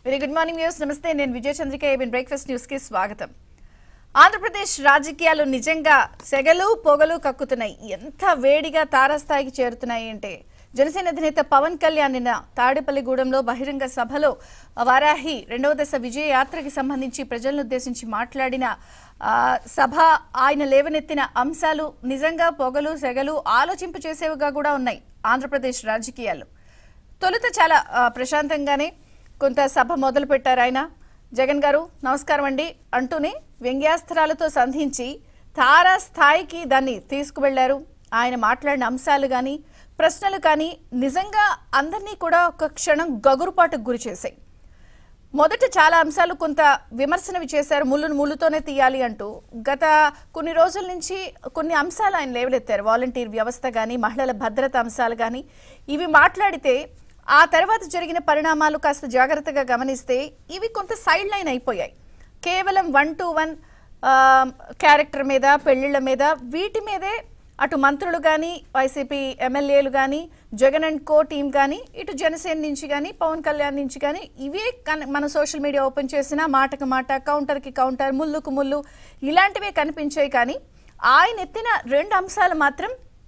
Very good morning news నమస్తే నేను Vijaya Chandrika ABN breakfast news కి స్వాగతం ఆంధ్రప్రదేశ్ రాజకీయాలు నిజంగా సెగలు పొగలు కక్కుతున్నాయి ఎంత వేడిగా తారాస్థాయికి చేరుతున్నాయి అంటే జనసేన అధినేత పవన్ కళ్యాణ్ నిన్న తాడేపల్లిగూడెంలో బహిరంగ సభలో వారాహి రెండవ దశ విజయ యాత్రకి సంబంధించి ప్రజలను ఉద్దేశించి మాట్లాడిన ఆ, సభ ఆయన లేవనెత్తిన అంశాలు నిజంగా పొగలు సెగలు ఆలోచింపు చేసేవిగా కూడా ఉన్నాయి ఆంధ్రప్రదేశ్ రాజకీయాలు తొలుత చాలా ఆ, ప్రశాంతంగానే కొంత సభ మొదలు పెట్టారు ఆయన జగన్ గారు నమస్కారం అండి అంటూనే వ్యంగ్యాస్త్రాలతో సంధించి తారా స్థాయికి దాన్ని తీసుకువెళ్లారు ఆయన మాట్లాడిన అంశాలు కానీ ప్రశ్నలు కానీ నిజంగా అందరినీ కూడా ఒక క్షణం గగురుపాటుకు గురి చేశాయి మొదట చాలా అంశాలు కొంత విమర్శనవి చేశారు ముళ్ళును ముళ్ళుతోనే తీయాలి అంటూ గత కొన్ని రోజుల నుంచి కొన్ని అంశాలు ఆయన లేవలెత్తారు వాలంటీర్ వ్యవస్థ కానీ మహిళల భద్రత అంశాలు కానీ ఇవి మాట్లాడితే ఆ తర్వాత జరిగిన పరిణామాలు కాస్త జాగ్రత్తగా గమనిస్తే ఇవి కొంత సైడ్ లైన్ అయిపోయాయి కేవలం వన్ టు వన్ క్యారెక్టర్ మీద పెళ్లిళ్ళ మీద వీటి మీదే అటు మంత్రులు కానీ వైసీపీ ఎమ్మెల్యేలు కానీ జగన్ అండ్ కో టీం కానీ ఇటు జనసేన నుంచి కానీ పవన్ కళ్యాణ్ నుంచి కానీ ఇవే కన- మన సోషల్ మీడియా ఓపెన్ చేసిన మాటకు మాట కౌంటర్కి కౌంటర్ ముల్లుకు ముల్లు ఇలాంటివే కనిపించాయి కానీ ఆయన ఎత్తిన రెండు అంశాలు మాత్రం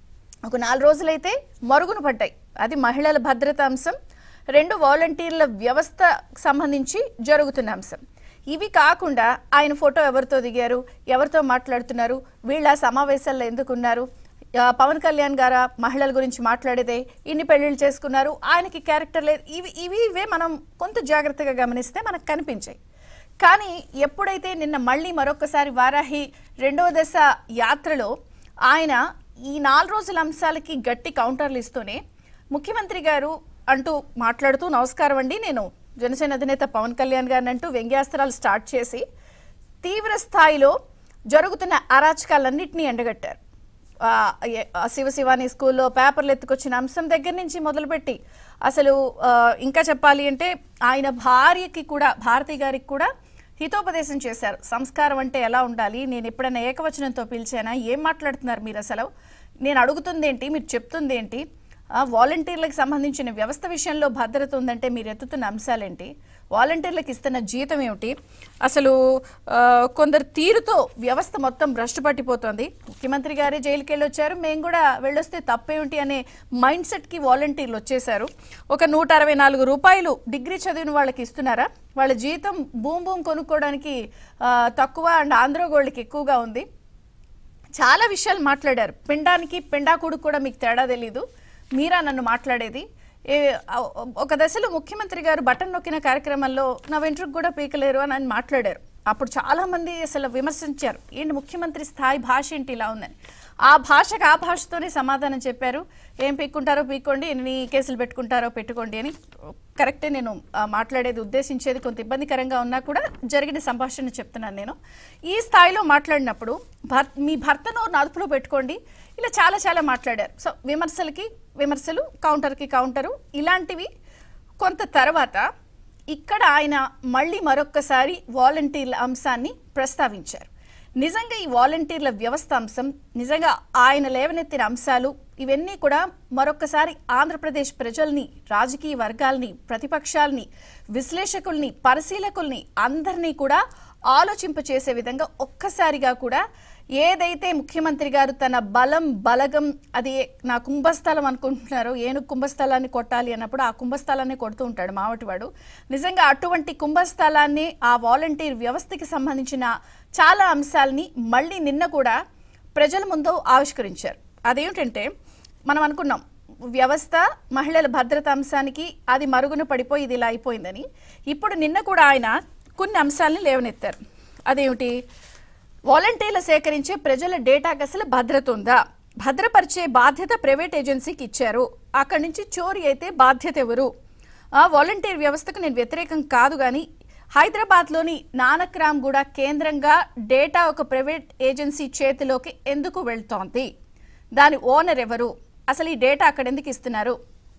ఒక నాలుగు రోజులైతే మరుగున పడ్డాయి అది మహిళల భద్రత అంశం రెండు వాలంటీర్ల వ్యవస్థ సంబంధించి జరుగుతున్న అంశం ఇవి కాకుండా ఆయన ఫోటో ఎవరితో దిగారు ఎవరితో మాట్లాడుతున్నారు వీళ్ళ సమావేశాల్లో ఎందుకున్నారు ఆ, పవన్ కళ్యాణ్ గారా మహిళల గురించి మాట్లాడేదే ఇన్ని పెళ్లిళ్ళు చేసుకున్నారు ఆయనకి క్యారెక్టర్ లేదు ఇవి ఇవి ఇవే మనం కొంత జాగ్రత్తగా గమనిస్తే మనకు కనిపించాయి కానీ ఎప్పుడైతే నిన్న మళ్ళీ మరొకసారి వారాహి రెండవ దశ యాత్రలో ఆయన ఈ నాలుగు రోజుల అంశాలకి గట్టి కౌంటర్లు ఇస్తూనే ముఖ్యమంత్రి గారు అంటూ మాట్లాడుతూ నమస్కారం అండి నేను జనసేన అధినేత పవన్ కళ్యాణ్ గారిని అంటూ వ్యంగ్యాస్త్రాలు స్టార్ట్ చేసి తీవ్ర స్థాయిలో జరుగుతున్న అరాచకాలన్నింటినీ ఎండగట్టారు ఆ, ఏ- ఆ శివ శివాని స్కూల్లో పేపర్లు ఎత్తుకొచ్చిన అంశం దగ్గర నుంచి మొదలుపెట్టి అసలు ఆ, ఇంకా చెప్పాలి అంటే ఆయన భార్యకి కూడా భారతి గారికి కూడా హితోపదేశం చేశారు సంస్కారం అంటే ఎలా ఉండాలి నేను ఎప్పుడైనా ఏకవచనంతో పిలిచానా ఏం మాట్లాడుతున్నారు మీరు అసలు నేను అడుగుతుంది ఏంటి మీరు చెప్తుంది ఏంటి ఆ, వాలంటీర్లకు సంబంధించిన వ్యవస్థ విషయంలో భద్రత ఉందంటే మీరు ఎత్తుతున్న అంశాలేంటి వాలంటీర్లకు ఇస్తున్న జీతం ఏమిటి అసలు ఆ, కొందరు తీరుతో వ్యవస్థ మొత్తం భ్రష్టు పట్టిపోతోంది ముఖ్యమంత్రి గారే జైలుకి వెళ్ళి వచ్చారు మేము కూడా వెళ్ళొస్తే తప్పేమిటి అనే మైండ్ సెట్కి వాలంటీర్లు వచ్చేసారు ఒక నూట అరవై నాలుగు రూపాయలు డిగ్రీ చదివిన వాళ్ళకి ఇస్తున్నారా వాళ్ళ జీతం భూమ్ భూమ్ కొనుక్కోవడానికి ఆ, తక్కువ అండ్ ఆంధ్రగోళ్ళకి ఎక్కువగా ఉంది చాలా విషయాలు మాట్లాడారు పిండానికి పిండాకుడు కూడా మీకు తేడా తెలీదు మీరా నన్ను మాట్లాడేది ఏ ఆ- ఒక దశలో ముఖ్యమంత్రి గారు బటన్ నొక్కిన కార్యక్రమంలో నా వెంట్రుకు కూడా పీకలేరు అని ఆయన మాట్లాడారు అప్పుడు చాలా మంది అసలు విమర్శించారు ఏంటి ముఖ్యమంత్రి స్థాయి భాష ఏంటి ఇలా ఉందని ఆ భాషకు ఆ భాషతోనే సమాధానం చెప్పారు ఏం పీక్కుంటారో పీక్కోండి ఎన్ని కేసులు పెట్టుకుంటారో పెట్టుకోండి అని కరెక్టే నేను ఆ, మాట్లాడేది ఉద్దేశించేది కొంత ఇబ్బందికరంగా ఉన్నా కూడా జరిగిన సంభాషణ చెప్తున్నాను నేను ఈ స్థాయిలో మాట్లాడినప్పుడు భర్ మీ భర్తను అదుపులో పెట్టుకోండి ఇలా చాలా చాలా మాట్లాడారు సో విమర్శలకి విమర్శలు కౌంటర్కి కౌంటరు ఇలాంటివి కొంత తర్వాత ఇక్కడ ఆయన మళ్ళీ మరొక్కసారి వాలంటీర్ల అంశాన్ని ప్రస్తావించారు నిజంగా ఈ వాలంటీర్ల వ్యవస్థ అంశం నిజంగా ఆయన లేవనెత్తిన అంశాలు ఇవన్నీ కూడా మరొక్కసారి ఆంధ్రప్రదేశ్ ప్రజల్ని రాజకీయ వర్గాల్ని ప్రతిపక్షాల్ని విశ్లేషకుల్ని పరిశీలకుల్ని అందరినీ కూడా ఆలోచింపచేసే విధంగా ఒక్కసారిగా కూడా ఏదైతే ముఖ్యమంత్రి గారు తన బలం బలగం అది నా కుంభస్థలం అనుకుంటున్నారో ఏనుగు కుంభస్థలాన్ని కొట్టాలి అన్నప్పుడు ఆ కుంభస్థలాన్ని కొడుతూ ఉంటాడు మావటివాడు నిజంగా అటువంటి కుంభస్థలాన్ని ఆ వాలంటీర్ వ్యవస్థకి సంబంధించిన చాలా అంశాలని మళ్ళీ నిన్న కూడా ప్రజల ముందు ఆవిష్కరించారు అదేమిటంటే మనం అనుకున్నాం వ్యవస్థ మహిళల భద్రత అంశానికి అది మరుగున పడిపోయి ఇది ఇలా అయిపోయిందని ఇప్పుడు నిన్న కూడా ఆయన కొన్ని అంశాలని లేవనెత్తారు అదేమిటి వాలంటీర్లు సేకరించే ప్రజల డేటాకి అసలు భద్రత ఉందా భద్రపరిచే బాధ్యత ప్రైవేట్ ఏజెన్సీకి ఇచ్చారు అక్కడి నుంచి చోరీ అయితే బాధ్యత ఎవరు ఆ వాలంటీర్ వ్యవస్థకు నేను వ్యతిరేకం కాదు కానీ హైదరాబాద్లోని నానక్రామ్ కూడా కేంద్రంగా డేటా ఒక ప్రైవేట్ ఏజెన్సీ చేతిలోకి ఎందుకు వెళ్తోంది దాని ఓనర్ ఎవరు అసలు ఈ డేటా అక్కడ ఎందుకు ఇస్తున్నారు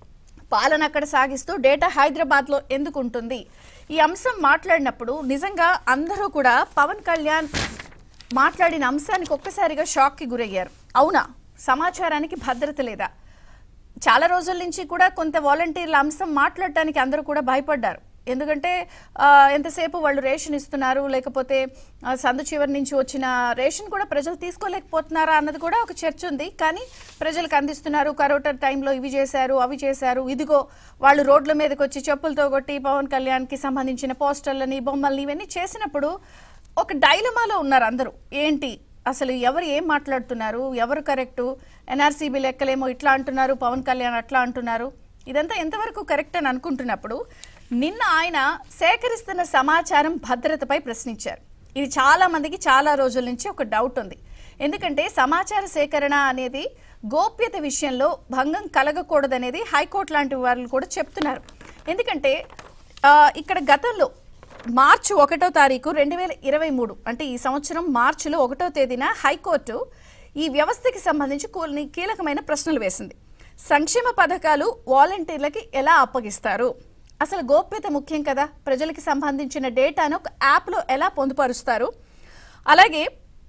పాలన అక్కడ సాగిస్తూ డేటా హైదరాబాద్లో ఎందుకు ఉంటుంది ఈ అంశం మాట్లాడినప్పుడు నిజంగా అందరూ కూడా పవన్ కళ్యాణ్ మాట్లాడిన అంశానికి ఒక్కసారిగా షాక్కి గురయ్యారు అవునా సమాచారానికి భద్రత లేదా చాలా రోజుల నుంచి కూడా కొంత వాలంటీర్ల అంశం మాట్లాడటానికి అందరూ కూడా భయపడ్డారు ఎందుకంటే ఆ, ఎంతసేపు వాళ్ళు రేషన్ ఇస్తున్నారు లేకపోతే ఆ, సందు చివరి నుంచి వచ్చిన రేషన్ కూడా ప్రజలు తీసుకోలేకపోతున్నారా అన్నది కూడా ఒక చర్చ ఉంది కానీ ప్రజలకు అందిస్తున్నారు కరోనా టైంలో ఇవి చేశారు అవి చేశారు ఇదిగో వాళ్ళు రోడ్ల మీదకి వచ్చి చెప్పులతో కొట్టి పవన్ కళ్యాణ్కి సంబంధించిన పోస్టర్లని బొమ్మల్ని ఇవన్నీ చేసినప్పుడు ఒక డైలమాలో ఉన్నారు అందరూ ఏంటి అసలు ఎవరు ఏం మాట్లాడుతున్నారు ఎవరు కరెక్టు ఎన్ఆర్సీబీ లెక్కలేమో ఇట్లా అంటున్నారు పవన్ కళ్యాణ్ అట్లా అంటున్నారు ఇదంతా ఎంతవరకు కరెక్ట్ అని అనుకుంటున్నప్పుడు నిన్న ఆయన సేకరిస్తున్న సమాచారం భద్రతపై ప్రశ్నించారు ఇది చాలా మందికి చాలా రోజుల నుంచి ఒక డౌట్ ఉంది ఎందుకంటే సమాచార సేకరణ అనేది గోప్యత విషయంలో భంగం కలగకూడదనేది హైకోర్టు లాంటి వాళ్ళు కూడా చెప్తున్నారు ఎందుకంటే ఆ, ఇక్కడ గతంలో మార్చి ఒకటో తారీఖు రెండు వేల ఇరవై మూడు అంటే ఈ సంవత్సరం మార్చిలో ఒకటో తేదీన హైకోర్టు ఈ వ్యవస్థకి సంబంధించి కొన్ని కీలకమైన ప్రశ్నలు వేసింది సంక్షేమ పథకాలు వాలంటీర్లకి ఎలా అప్పగిస్తారు అసలు గోప్యత ముఖ్యం కదా ప్రజలకి సంబంధించిన డేటాను ఒక యాప్లో ఎలా పొందుపరుస్తారు అలాగే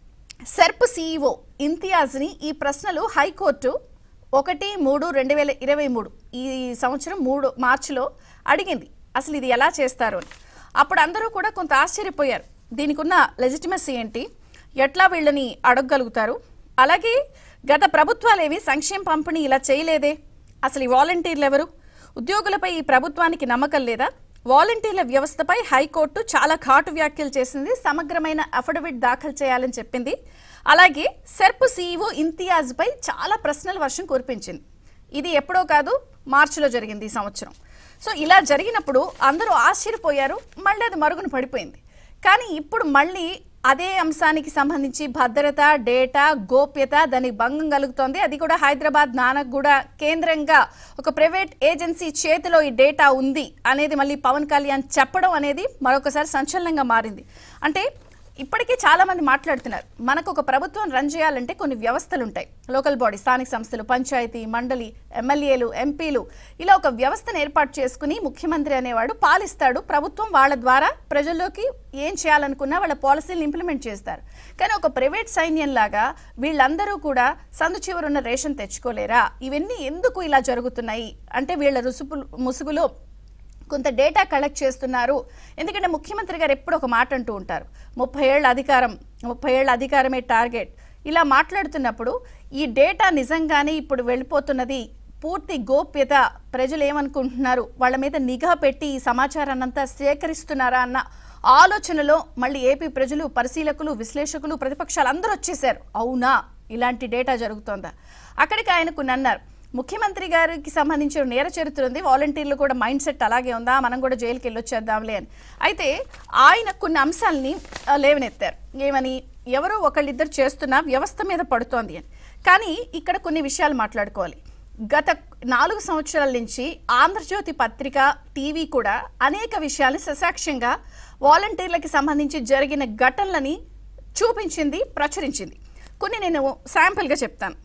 సెర్ప్ సీఈఓ ఇంతియాజ్ని ఈ ప్రశ్నలు హైకోర్టు ఒకటి మూడు రెండు వేల ఇరవై మూడు ఈ సంవత్సరం మూడు మార్చిలో అడిగింది అసలు ఇది ఎలా చేస్తారు అని అప్పుడు అందరూ కూడా కొంత ఆశ్చర్యపోయారు దీనికి ఉన్న లెజిటిమసీ ఏంటి ఎట్లా వీళ్ళని అడగగలుగుతారు అలాగే గత ప్రభుత్వాలేవి సంక్షేమ పంపిణీ ఇలా చేయలేదే అసలు ఈ వాలంటీర్లు ఎవరు ఉద్యోగులపై ఈ ప్రభుత్వానికి నమ్మకం లేదా వాలంటీర్ల వ్యవస్థపై హైకోర్టు చాలా ఘాటు వ్యాఖ్యలు చేసింది సమగ్రమైన అఫిడవిట్ దాఖలు చేయాలని చెప్పింది అలాగే సెర్ప్ సీఈఓ ఇంతియాజ్పై చాలా ప్రశ్నల వర్షం కురిపించింది ఇది ఎప్పుడో కాదు మార్చిలో జరిగింది ఈ సంవత్సరం సో ఇలా జరిగినప్పుడు అందరూ ఆశ్చర్యపోయారు మళ్ళీ అది మరుగున పడిపోయింది కానీ ఇప్పుడు మళ్ళీ అదే అంశానికి సంబంధించి భద్రత డేటా గోప్యత దానికి భంగం కలుగుతోంది అది కూడా హైదరాబాద్ నానక్గూడ కేంద్రంగా ఒక ప్రైవేట్ ఏజెన్సీ చేతిలో ఈ డేటా ఉంది అనేది మళ్ళీ పవన్ కళ్యాణ్ చెప్పడం అనేది మరొకసారి సంచలనంగా మారింది అంటే ఇప్పటికే చాలా మంది మాట్లాడుతున్నారు మనకు ఒక ప్రభుత్వం రన్ చేయాలంటే కొన్ని వ్యవస్థలు ఉంటాయి లోకల్ బాడీ స్థానిక సంస్థలు పంచాయతీ మండలి ఎమ్మెల్యేలు ఎంపీలు ఇలా ఒక వ్యవస్థను ఏర్పాటు చేసుకుని ముఖ్యమంత్రి అనేవాడు పాలిస్తాడు ప్రభుత్వం వాళ్ళ ద్వారా ప్రజల్లోకి ఏం చేయాలనుకున్నా వాళ్ళ పాలసీలను ఇంప్లిమెంట్ చేస్తారు కానీ ఒక ప్రైవేట్ సైన్యం లాగా వీళ్ళందరూ కూడా సందు చివరున్న రేషన్ తెచ్చుకోలేరా ఇవన్నీ ఎందుకు ఇలా జరుగుతున్నాయి అంటే వీళ్ళ రుసుపు ముసుగులో కొంత డేటా కలెక్ట్ చేస్తున్నారు ఎందుకంటే ముఖ్యమంత్రి గారు ఎప్పుడు ఒక మాట అంటూ ఉంటారు ముప్పై ఏళ్ళ అధికారం ముప్పై ఏళ్ళ అధికారమే టార్గెట్ ఇలా మాట్లాడుతున్నప్పుడు ఈ డేటా నిజంగానే ఇప్పుడు వెళ్ళిపోతున్నది పూర్తి గోప్యత ప్రజలు ఏమనుకుంటున్నారు వాళ్ళ మీద నిఘా పెట్టి ఈ సమాచారాన్ని అంతా సేకరిస్తున్నారా అన్న ఆలోచనలో మళ్ళీ ఏపీ ప్రజలు పరిశీలకులు విశ్లేషకులు ప్రతిపక్షాలు అందరూ వచ్చేసారు అవునా ఇలాంటి డేటా జరుగుతోందా అక్కడికి ఆయన కొన్ని అన్నారు ముఖ్యమంత్రి గారికి సంబంధించిన నేర చరిత్ర ఉంది వాలంటీర్లు కూడా మైండ్ సెట్ అలాగే ఉందా మనం కూడా జైలుకి వెళ్ళొచ్చేద్దాంలే అని అయితే ఆయన కొన్ని అంశాలని ఆ, లేవనెత్తారు ఏమని ఎవరో ఒకళ్ళిద్దరు చేస్తున్న వ్యవస్థ మీద పడుతోంది అని కానీ ఇక్కడ కొన్ని విషయాలు మాట్లాడుకోవాలి గత నాలుగు సంవత్సరాల నుంచి ఆంధ్రజ్యోతి పత్రిక టీవీ కూడా అనేక విషయాల్ని ససాక్ష్యంగా వాలంటీర్లకి సంబంధించి జరిగిన ఘటనలని చూపించింది ప్రచురించింది కొన్ని నేను శాంపుల్గా చెప్తాను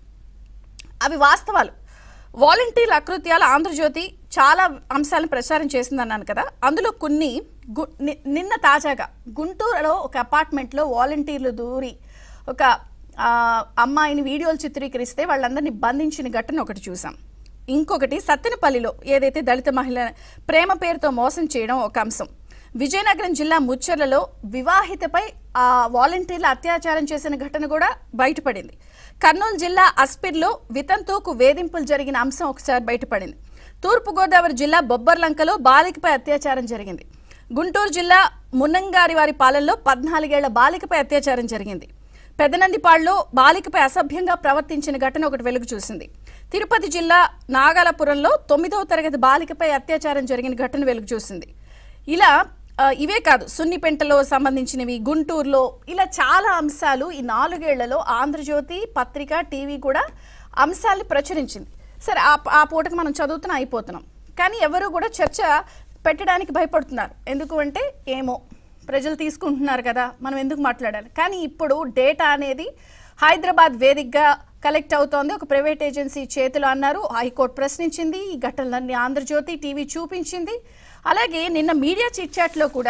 అవి వాస్తవాలు వాలంటీర్ల అకృత్యాలు ఆంధ్రజ్యోతి చాలా అంశాలను ప్రచారం చేసిందన్నాను కదా అందులో కొన్ని గు- ని- నిన్న తాజాగా గుంటూరులో ఒక అపార్ట్మెంట్లో వాలంటీర్లు దూరి ఒక ఆ, అమ్మాయిని వీడియోలు చిత్రీకరిస్తే వాళ్ళందరినీ బంధించిన ఘటన ఒకటి చూసాం ఇంకొకటి సత్తెనపల్లిలో ఏదైతే దళిత మహిళ ప్రేమ పేరుతో మోసం చేయడం ఒక అంశం విజయనగరం జిల్లా ముచ్చర్లలో వివాహితపై ఆ వాలంటీర్ల అత్యాచారం చేసిన ఘటన కూడా బయటపడింది కర్నూలు జిల్లా అస్పిర్లో వితంతువుకు వేధింపులు జరిగిన అంశం ఒకసారి బయటపడింది తూర్పుగోదావరి జిల్లా బొబ్బర్లంకలో బాలికపై అత్యాచారం జరిగింది గుంటూరు జిల్లా మున్నంగారి వారి పాలెంలో పద్నాలుగేళ్ల బాలికపై అత్యాచారం జరిగింది పెదనందిపాడులో బాలికపై అసభ్యంగా ప్రవర్తించిన ఘటన ఒకటి వెలుగు చూసింది తిరుపతి జిల్లా నాగలాపురంలో తొమ్మిదవ తరగతి బాలికపై అత్యాచారం జరిగిన ఘటన వెలుగు చూసింది ఇలా ఆ, ఇవే కాదు సున్నిపెంటలో సంబంధించినవి గుంటూరులో ఇలా చాలా అంశాలు ఈ నాలుగేళ్లలో ఆంధ్రజ్యోతి పత్రిక టీవీ కూడా అంశాల్ని ప్రచురించింది సరే ఆ ఆ పూటకి మనం చదువుతున్నా అయిపోతున్నాం కానీ ఎవరు కూడా చర్చ పెట్టడానికి భయపడుతున్నారు ఎందుకు అంటే ఏమో ప్రజలు తీసుకుంటున్నారు కదా మనం ఎందుకు మాట్లాడాలి కానీ ఇప్పుడు డేటా అనేది హైదరాబాద్ వేదికగా కలెక్ట్ అవుతోంది ఒక ప్రైవేట్ ఏజెన్సీ చేతిలో అన్నారు హైకోర్టు ప్రశ్నించింది ఈ ఘటనలన్నీ ఆంధ్రజ్యోతి టీవీ చూపించింది అలాగే నిన్న మీడియా చిట్చాట్లో కూడా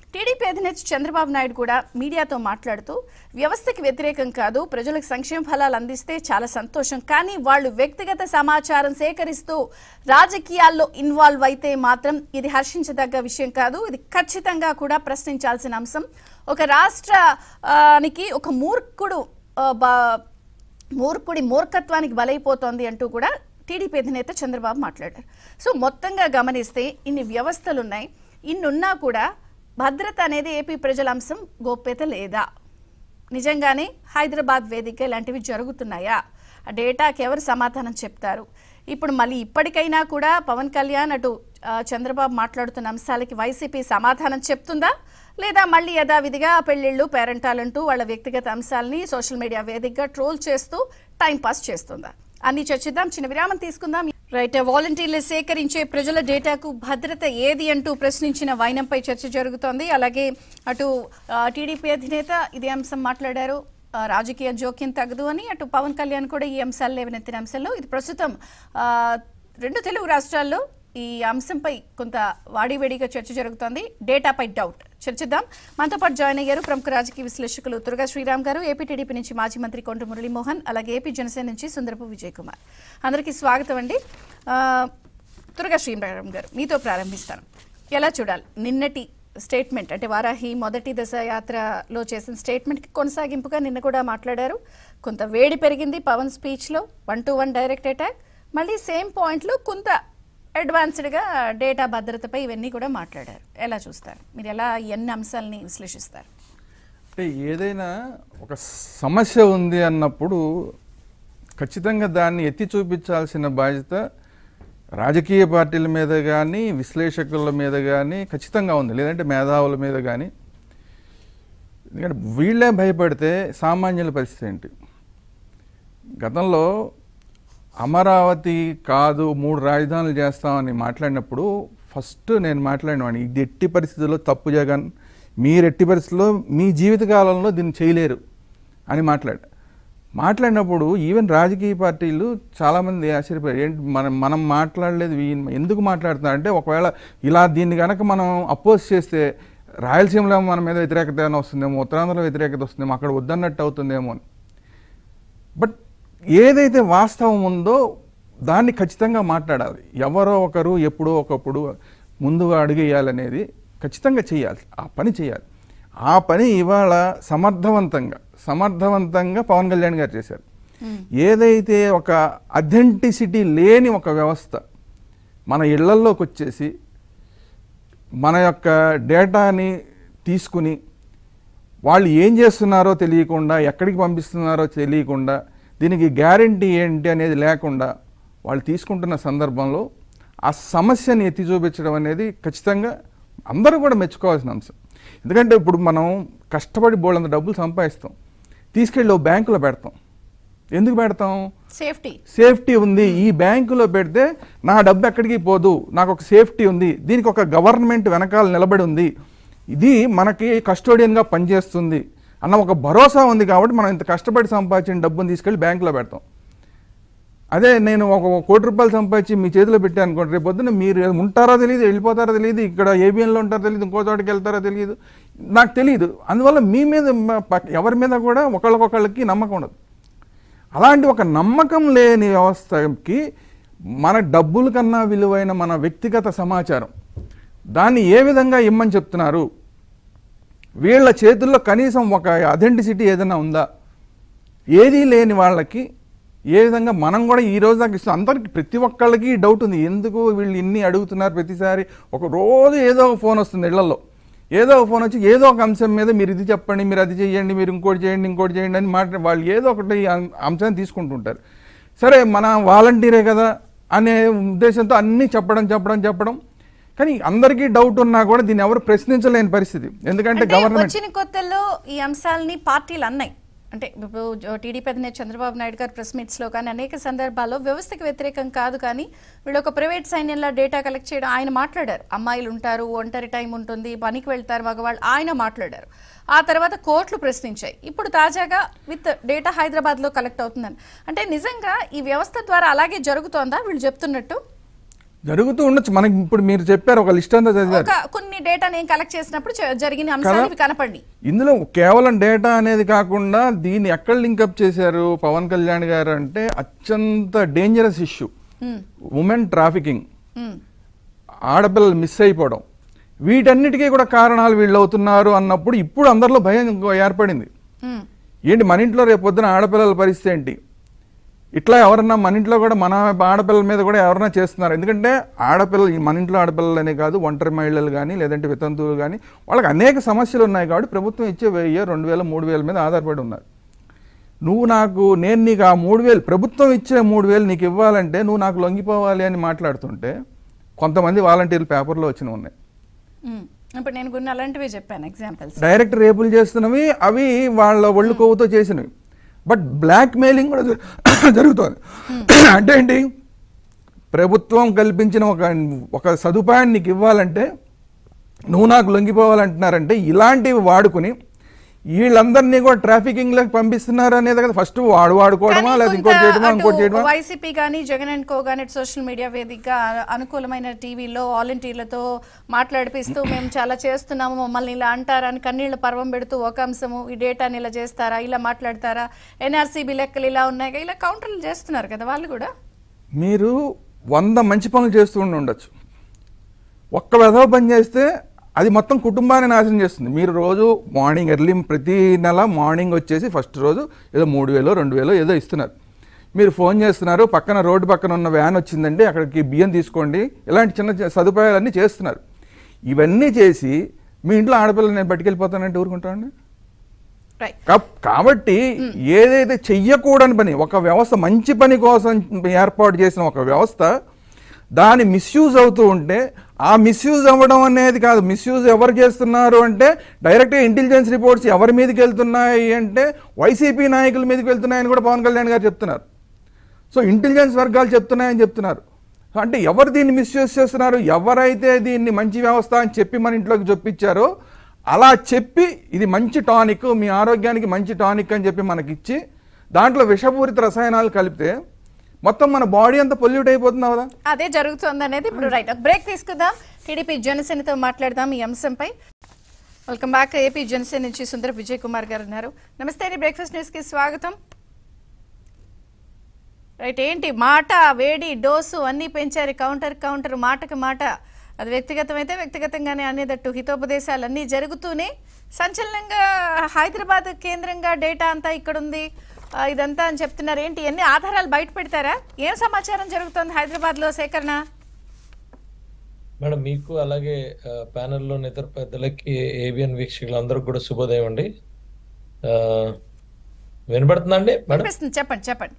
టీడీపీ అధినేత చంద్రబాబు నాయుడు కూడా మీడియాతో మాట్లాడుతూ వ్యవస్థకి వ్యతిరేకం కాదు ప్రజలకు సంక్షేమ ఫలాలు అందిస్తే చాలా సంతోషం కానీ వాళ్ళు వ్యక్తిగత సమాచారం సేకరిస్తూ రాజకీయాల్లో ఇన్వాల్వ్ అయితే మాత్రం ఇది హర్షించదగ్గ విషయం కాదు ఇది ఖచ్చితంగా కూడా ప్రశ్నించాల్సిన అంశం ఒక రాష్ట్రానికి ఒక మూర్ఖుడు ఆ, బా- మూర్ఖుడి మూర్ఖత్వానికి బలైపోతోంది అంటూ కూడా టీడీపీ అధినేత చంద్రబాబు మాట్లాడారు సో మొత్తంగా గమనిస్తే ఇన్ని వ్యవస్థలు ఉన్నాయి ఇన్నున్నా కూడా భద్రత అనేది ఏపీ ప్రజల అంశం గోప్యత లేదా నిజంగానే హైదరాబాద్ వేదిక ఇలాంటివి జరుగుతున్నాయా ఆ డేటాకి ఎవరు సమాధానం చెప్తారు ఇప్పుడు మళ్ళీ ఇప్పటికైనా కూడా పవన్ కళ్యాణ్ అటు ఆ, చంద్రబాబు మాట్లాడుతున్న అంశాలకి వైసీపీ సమాధానం చెప్తుందా లేదా మళ్ళీ యథావిధిగా పెళ్లిళ్ళు పేరెంటాలంటూ వాళ్ళ వ్యక్తిగత అంశాలని సోషల్ మీడియా వేదికగా ట్రోల్ చేస్తూ టైం పాస్ చేస్తుందా అన్ని చర్చిద్దాం చిన్న విరామం తీసుకుందాం రైట్ వాలంటీర్లు సేకరించే ప్రజల డేటాకు భద్రత ఏది అంటూ ప్రశ్నించిన వైనంపై చర్చ జరుగుతోంది అలాగే అటు ఆ, టీడీపీ అధినేత ఇదే అంశం మాట్లాడారు ఆ, రాజకీయ జోక్యం తగదు అని అటు పవన్ కళ్యాణ్ కూడా ఈ అంశాలు లేవనెత్తిన అంశంలో ఇది ప్రస్తుతం ఆ, రెండు తెలుగు రాష్ట్రాల్లో ఈ అంశంపై కొంత వాడివేడిగా చర్చ జరుగుతోంది డేటాపై డౌట్ చర్చిద్దాం మనతో పాటు జాయిన్ అయ్యారు ప్రముఖ రాజకీయ విశ్లేషకులు తురగా శ్రీరామ్ గారు ఏపీ టీడీపీ నుంచి మాజీ మంత్రి కొండ మురళీమోహన్ అలాగే ఏపీ జనసేన నుంచి సుందరపు విజయ్ కుమార్ అందరికీ స్వాగతం అండి ఆ, తురగా శ్రీరామ్ గారు మీతో ప్రారంభిస్తాను ఎలా చూడాలి నిన్నటి స్టేట్మెంట్ అంటే వారాహి మొదటి దశ యాత్రలో చేసిన స్టేట్మెంట్కి కొనసాగింపుగా నిన్న కూడా మాట్లాడారు కొంత వేడి పెరిగింది పవన్ స్పీచ్లో one to one direct attack మళ్ళీ సేమ్ పాయింట్లో కొంత అడ్వాన్స్డ్గా డేటా భద్రతపై ఇవన్నీ కూడా మాట్లాడారు ఎలా చూస్తారు మీరు ఎలా ఎన్ని అంశాలని విశ్లేషిస్తారు అంటే ఏదైనా ఒక సమస్య ఉంది అన్నప్పుడు ఖచ్చితంగా దాన్ని ఎత్తి చూపించాల్సిన బాధ్యత రాజకీయ పార్టీల మీద కానీ విశ్లేషకుల మీద కానీ ఖచ్చితంగా ఉంది లేదంటే మేధావుల మీద కానీ ఎందుకంటే వీళ్ళే భయపడితే సామాన్యుల పరిస్థితి ఏంటి గతంలో అమరావతి కాదు మూడు రాజధానులు చేస్తామని మాట్లాడినప్పుడు ఫస్ట్ నేను మాట్లాడినవాడిని ఇది ఎట్టి పరిస్థితుల్లో తప్పు జగన్ మీరు ఎట్టి పరిస్థితుల్లో మీ జీవితకాలంలో దీన్ని చేయలేరు అని మాట్లాడా మాట్లాడినప్పుడు ఈవెన్ రాజకీయ పార్టీలు చాలామంది ఆశ్చర్యపోయారు ఏంటి మనం మనం మాట్లాడలేదు వీన్- ఎందుకు మాట్లాడుతున్నారు అంటే ఒకవేళ ఇలా దీన్ని కనుక మనం అపోజ్ చేస్తే రాయలసీమలో మన మీద వ్యతిరేకత ఏమైనా వస్తుందేమో ఉత్తరాంధ్రలో వ్యతిరేకత వస్తుందేమో అక్కడ వద్దన్నట్టు అవుతుందేమో అని బట్ ఏదైతే వాస్తవం ఉందో దాన్ని ఖచ్చితంగా మాట్లాడాలి ఎవరో ఒకరు ఎప్పుడో ఒకప్పుడు ముందుగా అడుగేయాలనేది ఖచ్చితంగా చేయాలి ఆ పని చేయాలి ఆ పని ఇవాళ సమర్థవంతంగా సమర్థవంతంగా పవన్ కళ్యాణ్ గారు చేశారు ఏదైతే ఒక అథెంటిసిటీ లేని ఒక వ్యవస్థ మన ఇళ్లల్లోకి వచ్చేసి మన యొక్క డేటాని తీసుకుని వాళ్ళు ఏం చేస్తున్నారో తెలియకుండా ఎక్కడికి పంపిస్తున్నారో తెలియకుండా దీనికి గ్యారంటీ ఏంటి అనేది లేకుండా వాళ్ళు తీసుకుంటున్న సందర్భంలో ఆ సమస్యని ఎత్తి చూపించడం అనేది ఖచ్చితంగా అందరూ కూడా మెచ్చుకోవాల్సిన అంశం ఎందుకంటే ఇప్పుడు మనం కష్టపడి బోళ్ళంత డబ్బులు సంపాదిస్తాం తీసుకెళ్ళి ఓ బ్యాంకులో పెడతాం ఎందుకు పెడతాం సేఫ్టీ సేఫ్టీ ఉంది ఈ బ్యాంకులో పెడితే నా డబ్బు ఎక్కడికి పోదు నాకు ఒక సేఫ్టీ ఉంది దీనికి ఒక గవర్నమెంట్ వెనకాల నిలబడి ఉంది ఇది మనకి కస్టోడియన్గా పనిచేస్తుంది అన్న ఒక భరోసా ఉంది కాబట్టి మనం ఇంత కష్టపడి సంపాదించిన డబ్బుని తీసుకెళ్ళి బ్యాంకులో పెడతాం అదే నేను ఒక కోటి రూపాయలు సంపాదించి మీ చేతిలో పెట్టాను అనుకోండి రేపు పొద్దున్న మీరు ఉంటారో తెలియదు వెళ్ళిపోతారో తెలియదు ఇక్కడ ఏబిఎన్లో ఉంటారో తెలియదు ఇంకో చోటకి వెళ్తారో తెలియదు నాకు తెలియదు అందువల్ల మీ మీద మ- పక్- ఎవరి మీద కూడా ఒకళ్ళకొకళ్ళకి నమ్మకం ఉండదు అలాంటి ఒక నమ్మకం లేని వ్యవస్థకి మన డబ్బుల కన్నా విలువైన మన వ్యక్తిగత సమాచారం దాన్ని ఏ విధంగా ఇమ్మని చెప్తున్నారు వీళ్ళ చేతుల్లో కనీసం ఒక అథెంటిసిటీ ఏదైనా ఉందా ఏదీ లేని వాళ్ళకి ఏ విధంగా మనం కూడా ఈ రోజు దాకా ఇస్తాం అందరికి ప్రతి ఒక్కళ్ళకి డౌట్ ఉంది ఎందుకు వీళ్ళు ఇన్ని అడుగుతున్నారు ప్రతిసారి ఒక రోజు ఏదో ఒక ఫోన్ వస్తుంది ఇళ్లలో ఏదో ఒక ఫోన్ వచ్చి ఏదో ఒక అంశం మీద మీరు ఇది చెప్పండి మీరు అది చేయండి మీరు ఇంకోటి చేయండి ఇంకోటి చేయండి అని మాట వాళ్ళు ఏదో ఒకటి అం- అంశాన్ని తీసుకుంటుంటారు సరే మన వాలంటీరే కదా అనే ఉద్దేశంతో అన్నీ చెప్పడం చెప్పడం చెప్పడం కానీ అందరికీ డౌట్ ఉన్నా కూడా దీన్ని ఎవరు ప్రశ్నించలేని పరిస్థితి ఎందుకంటే అంటే గవర్నమెంట్ వచ్చిన కొత్తల్లో ఈ అంశాలని పార్టీలు అన్నాయి అంటే ఇప్పుడు జో- టీడీపీ అధినేత చంద్రబాబు నాయుడు గారు ప్రెస్ మీట్స్ లో కానీ అనేక సందర్భాల్లో వ్యవస్థకు వ్యతిరేకం కాదు కానీ వీళ్ళు ఒక ప్రైవేట్ సైన్యంలో డేటా కలెక్ట్ చేయడం ఆయన మాట్లాడారు అమ్మాయిలు ఉంటారు ఒంటరి టైం ఉంటుంది పనికి వెళ్తారు మగవాళ్ళు ఆయన మాట్లాడారు ఆ తర్వాత కోర్టులు ప్రశ్నించాయి ఇప్పుడు తాజాగా విత్ డేటా హైదరాబాద్ లో కలెక్ట్ అవుతుందని అంటే నిజంగా ఈ వ్యవస్థ ద్వారా అలాగే జరుగుతోందా వీళ్ళు చెప్తున్నట్టు జరుగుతూ ఉండొచ్చు మనకి ఇప్పుడు మీరు చెప్పారు ఒక లిస్ట్ అంతా చదివారు ఒక కొన్ని డేటా నేను కలెక్ట్ చేసినప్పుడు జ- జరిగిన అంశాలు ఇవి కనపడి ఇందులో కేవలం డేటా అనేది కాకుండా దీన్ని ఎక్కడ లింకప్ చేశారు పవన్ కళ్యాణ్ గారు అంటే అత్యంత డేంజరస్ ఇష్యూ ఉమెన్ ట్రాఫికింగ్ ఆడపిల్లలు మిస్ అయిపోవడం వీటన్నిటికీ కూడా కారణాలు వీళ్ళు అవుతున్నారు అన్నప్పుడు ఇప్పుడు అందరిలో భయం ఏర్పడింది ఏంటి మన ఇంట్లో రేపు పొద్దున ఆడపిల్లల పరిస్థితి ఏంటి ఇట్లా ఎవరన్నా మన ఇంట్లో కూడా మన ఆడపిల్లల మీద కూడా ఎవరన్నా చేస్తున్నారు ఎందుకంటే ఆడపిల్లలు ఈ మన ఇంట్లో ఆడపిల్లలనే కాదు ఒంటరి మహిళలు కానీ లేదంటే వితంతువులు కానీ వాళ్ళకి అనేక సమస్యలు ఉన్నాయి కాబట్టి ప్రభుత్వం ఇచ్చే వెయ్యి రెండు వేల మూడు వేల మీద ఆధారపడి ఉన్నారు నువ్వు నాకు నేను నీకు ఆ మూడు వేలు ప్రభుత్వం ఇచ్చే మూడు వేలు నీకు ఇవ్వాలంటే నువ్వు నాకు లొంగిపోవాలి అని మాట్లాడుతుంటే కొంతమంది వాలంటీర్లు పేపర్లో వచ్చినవి ఉన్నాయి ఉమ్. ఇప్పుడు నేను కొన్ని అలాంటివే చెప్పాను ఎగ్జాంపుల్స్ డైరెక్ట్ రేపులు చేస్తున్నవి అవి వాళ్ళ ఒళ్ళు కొవ్వుతో చేసినవి బట్ బ్లాక్ మెయిలింగ్ కూడా జరు- జరుగుతోంది అంటే ఏంటి ప్రభుత్వం కల్పించిన ఒక ఒక సదుపాయాన్ని నీకు ఇవ్వాలంటే నువ్వు నాకు లొంగిపోవాలంటున్నారంటే ఇలాంటివి వాడుకుని వీళ్ళందరినీ కూడా ట్రాఫికింగ్లోకి పంపిస్తున్నారు అనేది కదా ఫస్ట్ వాడు వాడుకోవడమా లేదా ఇంకోటి చేయడమా ఇంకోటి చేయడమా వైసీపీ కానీ జగన్ అండ్ కో కానీ సోషల్ మీడియా వేదికగా అనుకూలమైన టీవీలో వాలంటీర్లతో మాట్లాడిపిస్తూ మేము చాలా చేస్తున్నాము మమ్మల్ని ఇలా అంటారా అని కన్నీళ్లు పర్వం పెడుతూ ఒక అంశము ఈ డేటాని ఇలా చేస్తారా ఇలా మాట్లాడతారా ఎన్ఆర్సీబీ లెక్కలు ఇలా ఉన్నాయి కదా, ఇలా కౌంటర్లు చేస్తున్నారు కదా వాళ్ళు కూడా మీరు వంద మంచి పనులు చేస్తూ ఉండి ఉండొచ్చు ఒక్క వెధవ పని చేస్తే అది మొత్తం కుటుంబాన్ని నాశనం చేస్తుంది మీరు రోజు మార్నింగ్ ఎర్లీ ప్రతి నెల మార్నింగ్ వచ్చేసి ఫస్ట్ రోజు ఏదో మూడు వేలో రెండు వేలో ఏదో ఇస్తున్నారు మీరు ఫోన్ చేస్తున్నారు పక్కన రోడ్డు పక్కన ఉన్న వ్యాన్ వచ్చిందండి అక్కడికి బియ్యం తీసుకోండి ఇలాంటి చిన్న చిన్న సదుపాయాలన్నీ చేస్తున్నారు ఇవన్నీ చేసి మీ ఇంట్లో ఆడపిల్లలు నేను పట్టుకెళ్ళిపోతానంటే ఊరుకుంటామండి రైట్ కా- కాబట్టి ఏదైతే చెయ్యకూడని పని ఒక వ్యవస్థ మంచి పని కోసం ఏర్పాటు చేసిన ఒక వ్యవస్థ దాని మిస్యూజ్ అవుతూ ఉంటే ఆ మిస్యూజ్ అవ్వడం అనేది కాదు మిస్యూజ్ ఎవరు చేస్తున్నారు అంటే డైరెక్ట్గా ఇంటెలిజెన్స్ రిపోర్ట్స్ ఎవరి మీదకి వెళ్తున్నాయి అంటే వైసీపీ నాయకుల మీదకి వెళ్తున్నాయని కూడా పవన్ కళ్యాణ్ గారు చెప్తున్నారు సో ఇంటెలిజెన్స్ వర్గాలు చెప్తున్నాయని చెప్తున్నారు అంటే ఎవరు దీన్ని మిస్యూజ్ చేస్తున్నారు ఎవరైతే దీన్ని మంచి వ్యవస్థ అని చెప్పి మన ఇంట్లోకి చొప్పించారో అలా చెప్పి ఇది మంచి టానిక్ మీ ఆరోగ్యానికి మంచి టానిక్ అని చెప్పి మనకిచ్చి దాంట్లో విషపూరిత రసాయనాలు కలిపితే మొత్తం మన బాడీ అంతా పొల్యూట్ అయిపోతుంది కదా అదే జరుగుతుంది అనేది ఇప్పుడు రైట్ బ్రేక్ తీసుకుందాం టీడీపీ జనసేనతో మాట్లాడదాం ఈ అంశంపై వెల్కమ్ బ్యాక్ ఏపీ జనసేన నుంచి సుందర విజయ్ కుమార్ గారు ఉన్నారు నమస్తే అండి బ్రేక్ఫాస్ట్ న్యూస్ కి స్వాగతం రైట్ ఏంటి మాట వేడి డోసు అన్నీ పెంచారు కౌంటర్ కౌంటర్ మాటకు మాట అది వ్యక్తిగతమైతే వ్యక్తిగతంగానే అనేటట్టు హితోపదేశాలు అన్నీ జరుగుతూనే సంచలనంగా హైదరాబాద్ కేంద్రంగా డేటా అంతా ఇక్కడ ఉంది ఆ, ఇదంతా అని చెప్తున్నారు ఏంటి ఎన్ని ఆధారాలు బయట పెడతారా ఏం సమాచారం జరుగుతుంది హైదరాబాద్లో సేకరణ మేడం మీకు అలాగే ఆ, ప్యానెల్లో ఇతర పెద్దలకి ఏబిఎన్ వీక్షకులందరూ కూడా శుభోదయం అండి ఆ, వినబడుతుందండి మేడం వినిపిస్తుంది చెప్పండి చెప్పండి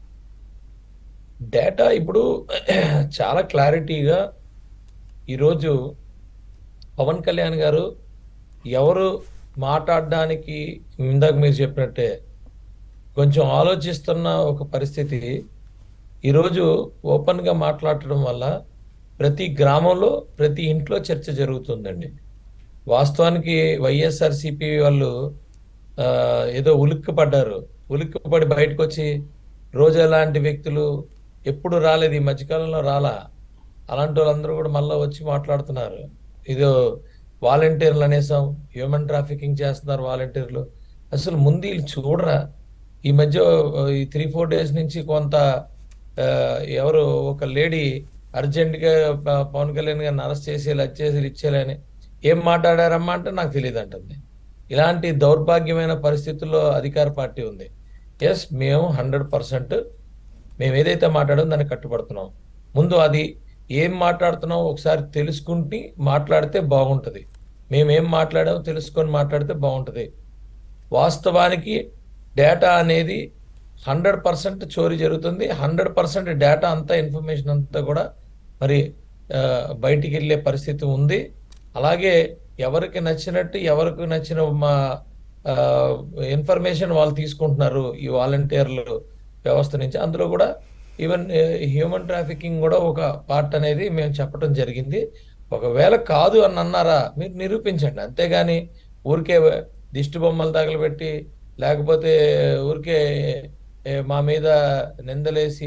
డేటా ఇప్పుడు చాలా క్లారిటీగా ఈరోజు పవన్ కళ్యాణ్ గారు ఎవరు మాట్లాడడానికి ఇందాక మీరు చెప్పినట్టే కొంచెం ఆలోచిస్తున్న ఒక పరిస్థితి ఈరోజు ఓపెన్గా మాట్లాడటం వల్ల ప్రతి గ్రామంలో ప్రతి ఇంట్లో చర్చ జరుగుతుందండి వాస్తవానికి వైఎస్ఆర్సిపి వాళ్ళు ఆ, ఏదో ఉలిక్కిపడ్డారు ఉలిక్కిపడి బయటకు వచ్చి రోజా లాంటి వ్యక్తులు ఎప్పుడు రాలేదు ఈ మధ్యకాలంలో రాలా అలాంటి వాళ్ళందరూ కూడా మళ్ళీ వచ్చి మాట్లాడుతున్నారు ఇదో వాలంటీర్లు అనేసాం హ్యూమన్ ట్రాఫికింగ్ చేస్తున్నారు వాలంటీర్లు అసలు ముందు వీళ్ళు చూడరా ఈ మధ్య ఆ, ఈ త్రీ ఫోర్ డేస్ నుంచి కొంత ఆ, ఎవరు ఒక లేడీ అర్జెంటుగా ప- పవన్ కళ్యాణ్ గారిని అరెస్ట్ చేసి ఇలా చేసి ఇచ్చేయాలని ఏం మాట్లాడారమ్మా అంటే నాకు తెలియదు అంటుంది ఇలాంటి దౌర్భాగ్యమైన పరిస్థితుల్లో అధికార పార్టీ ఉంది ఎస్ మేము హండ్రెడ్ పర్సెంట్ మేము ఏదైతే మాట్లాడామో దాన్ని కట్టుబడుతున్నాం ముందు అది ఏం మాట్లాడుతున్నాం ఒకసారి తెలుసుకుంటే మాట్లాడితే బాగుంటుంది మేము ఏం మాట్లాడామో తెలుసుకొని మాట్లాడితే బాగుంటుంది వాస్తవానికి డేటా అనేది హండ్రెడ్ పర్సెంట్ చోరీ జరుగుతుంది హండ్రెడ్ పర్సెంట్ డేటా అంతా ఇన్ఫర్మేషన్ అంతా కూడా మరి ఆ, బయటికి వెళ్ళే పరిస్థితి ఉంది అలాగే ఎవరికి నచ్చినట్టు ఎవరికి నచ్చిన మా ఇన్ఫర్మేషన్ వాళ్ళు తీసుకుంటున్నారు ఈ వాలంటీర్లు వ్యవస్థ నుంచి అందులో కూడా ఈవెన్ హ్యూమన్ ట్రాఫికింగ్ కూడా ఒక పార్ట్ అనేది మేము చెప్పడం జరిగింది ఒకవేళ కాదు అని అన్నారా మీరు నిరూపించండి అంతేగాని ఊరికే దిష్టి బొమ్మలు తగలబెట్టి లేకపోతే ఊరికే ఏ, మా మీద నిందలేసి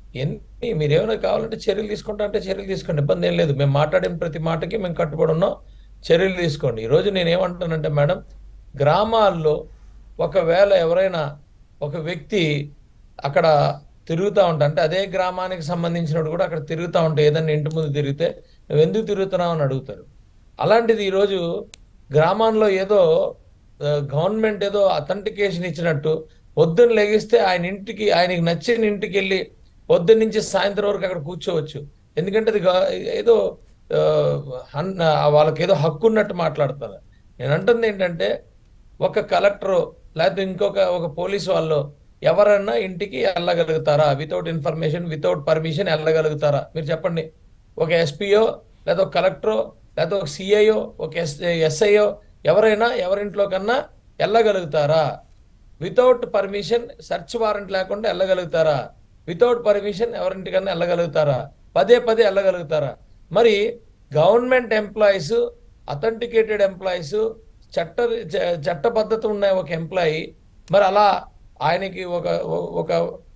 ఎన్ని మీరేమైనా కావాలంటే చర్యలు తీసుకుంటా అంటే చర్యలు తీసుకోండి ఇబ్బంది ఏం లేదు మేము మాట్లాడిన ప్రతి మాటకి మేము కట్టుబడి ఉన్నాం చర్యలు తీసుకోండి ఈరోజు నేను ఏమంటానంటే మేడం గ్రామాల్లో ఒకవేళ ఎవరైనా ఒక వ్యక్తి అక్కడ తిరుగుతూ ఉంటా అంటే అదే గ్రామానికి సంబంధించినప్పుడు కూడా అక్కడ తిరుగుతూ ఉంటే ఏదన్నా ఇంటి ముందు తిరిగితే నువ్వు ఎందుకు తిరుగుతున్నావు అని అడుగుతారు అలాంటిది ఈరోజు గ్రామాల్లో ఏదో గవర్నమెంట్ ఏదో అథెంటికేషన్ ఇచ్చినట్టు పొద్దున్న లెగిస్తే ఆయన ఇంటికి ఆయనకి నచ్చిన ఇంటికి వెళ్ళి పొద్దున్న నుంచి సాయంత్రం వరకు అక్కడ కూర్చోవచ్చు ఎందుకంటే అది గా- ఏదో ఆ, హన్- ఆ, వాళ్ళకి ఏదో హక్కు ఉన్నట్టు మాట్లాడుతారు నేను అంటుంది ఏంటంటే ఒక కలెక్టర్ లేకపోతే ఇంకొక ఒక పోలీస్ వాళ్ళు ఎవరన్నా ఇంటికి వెళ్ళగలుగుతారా వితౌట్ ఇన్ఫర్మేషన్ వితౌట్ పర్మిషన్ వెళ్ళగలుగుతారా మీరు చెప్పండి ఒక ఎస్పీఓ లేదా ఒక కలెక్టరో లేదా ఒక సిఐఓ ఒక ఎస్ ఎస్ఐఓ ఎవరైనా ఎవరింట్లో కన్నా వెళ్ళగలుగుతారా వితౌట్ పర్మిషన్ సెర్చ్ వారెంట్ లేకుండా వెళ్ళగలుగుతారా వితౌట్ పర్మిషన్ ఎవరింటికన్నా వెళ్ళగలుగుతారా పదే పదే వెళ్ళగలుగుతారా మరి గవర్నమెంట్ ఎంప్లాయీస్ అథెంటికేటెడ్ ఎంప్లాయీస్ చట్ట చ- చట్టబద్ధత ఉన్న ఒక ఎంప్లాయీ మరి అలా ఆయనకి ఒక ఒక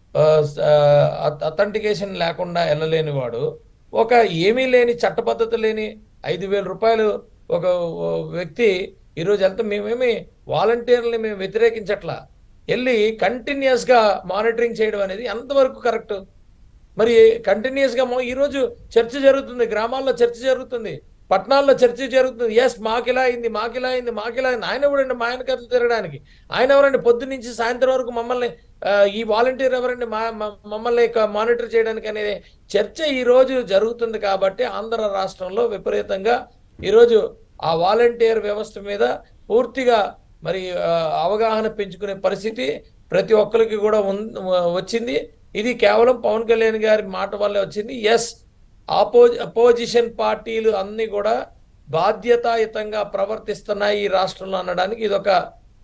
అథెంటికేషన్ లేకుండా వెళ్ళలేని వాడు ఒక ఏమీ లేని చట్టబద్ధత లేని ఐదు వేల రూపాయలు ఒక వ్యక్తి ఈరోజు వెళ్తే మేమేమి వాలంటీర్ని మేము వ్యతిరేకించట్లా వెళ్ళి కంటిన్యూస్ గా మానిటరింగ్ చేయడం అనేది ఎంతవరకు కరెక్ట్ మరి కంటిన్యూస్ గా మొ- ఈ రోజు చర్చ జరుగుతుంది గ్రామాల్లో చర్చ జరుగుతుంది పట్టణాల్లో చర్చ జరుగుతుంది ఎస్ మాకిలా అయింది మాకిలా అయింది మాకిలా అయింది ఆయన ఎవరండి మా ఆయన కథలు తిరగడానికి ఆయన ఎవరండి పొద్దు నుంచి సాయంత్రం వరకు మమ్మల్ని ఆ, ఈ వాలంటీర్ ఎవరండి మా మా- మమ్మల్ని మానిటర్ చేయడానికి అనేది చర్చ ఈ రోజు జరుగుతుంది కాబట్టి ఆంధ్ర రాష్ట్రంలో విపరీతంగా ఈరోజు ఆ వాలంటీర్ వ్యవస్థ మీద పూర్తిగా మరి ఆ, అవగాహన పెంచుకునే పరిస్థితి ప్రతి ఒక్కరికి కూడా ఉన్- వచ్చింది ఇది కేవలం పవన్ కళ్యాణ్ గారి మాట వల్లే వచ్చింది ఎస్ ఆపో అపోజిషన్ పార్టీలు అన్ని కూడా బాధ్యతాయుతంగా ప్రవర్తిస్తున్నాయి ఈ రాష్ట్రంలో అనడానికి ఇది ఒక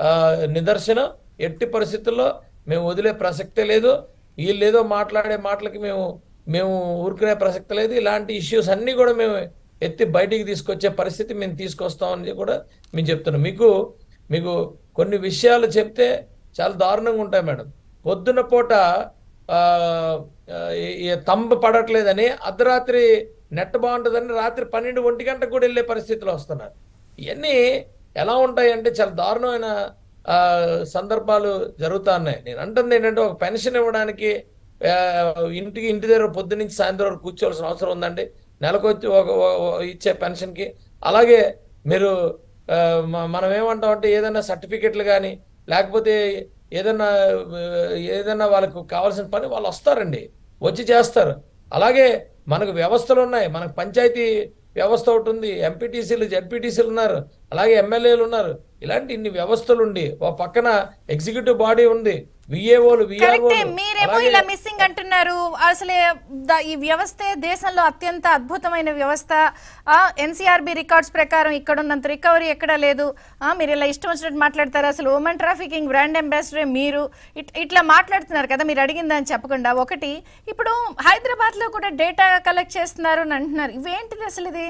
నిదర్శనం ఎట్టి పరిస్థితుల్లో మేము వదిలే ప్రసక్తే లేదు వీళ్ళు ఏదో మాట్లాడే మాటలకి మేము మేము ఊరుకునే ప్రసక్తి లేదు ఇలాంటి ఇష్యూస్ అన్ని కూడా మేము ఎత్తి బయటికి తీసుకొచ్చే పరిస్థితి మేము తీసుకొస్తామని కూడా మేము చెప్తున్నాం మీకు మీకు కొన్ని విషయాలు చెప్తే చాలా దారుణంగా ఉంటాయి మేడం పొద్దున పూట ఆ, ఆ, ఈ- ఈ తంబ పడట్లేదని అర్ధరాత్రి నెట్ బాగుంటుందని రాత్రి పన్నెండు ఒంటి గంటకు కూడా వెళ్ళే పరిస్థితులు వస్తున్నారు ఇవన్నీ ఎలా ఉంటాయి అంటే చాలా దారుణమైన ఆ, సందర్భాలు జరుగుతా ఉన్నాయి నేను అంటుంది ఏంటంటే ఒక పెన్షన్ ఇవ్వడానికి ఆ, ఇంటికి ఇంటి దగ్గర పొద్దు నుంచి సాయంత్రం వరకు కూర్చోవాల్సిన అవసరం ఉందండి నెలకు వచ్చి ఒక ఒక- ఒక ఇచ్చే పెన్షన్కి అలాగే మీరు ఆ, మ- మనం ఏమంటాం అంటే ఏదైనా సర్టిఫికెట్లు కానీ లేకపోతే ఏదైనా ఆ, ఏదైనా వాళ్ళకు కావాల్సిన పని వాళ్ళు వస్తారండి వచ్చి చేస్తారు అలాగే మనకు వ్యవస్థలు ఉన్నాయి మనకు పంచాయతీ వ్యవస్థ ఒకటి ఉంది ఎంపీటీసీలు జెడ్పీటీసీలు ఉన్నారు అలాగే ఎమ్మెల్యేలు ఉన్నారు ఇలాంటి ఇన్ని వ్యవస్థలు ఉండి ఒక పక్కన ఎగ్జిక్యూటివ్ బాడీ ఉంది విఏఓలు కరెక్టే విఆర్ఓలు మీరేమో ఇలా మిస్సింగ్ అంటున్నారు అసలే ద- ఈ వ్యవస్థే దేశంలో అత్యంత అద్భుతమైన వ్యవస్థ ఎన్సీఆర్బి రికార్డ్స్ ప్రకారం ఇక్కడ ఉన్నంత రికవరీ ఎక్కడా లేదు ఆ, మీరు ఇలా ఇష్టం వచ్చినట్టు మాట్లాడతారు అసలు ఉమెన్ ట్రాఫికింగ్ బ్రాండ్ అంబాసిడరే మీరు ఇట్- ఇట్లా మాట్లాడుతున్నారు కదా మీరు అడిగిందని చెప్పకుండా ఒకటి ఇప్పుడు హైదరాబాద్ లో కూడా డేటా కలెక్ట్ చేస్తున్నారు అని అంటున్నారు ఇవేంటిది అసలు ఇది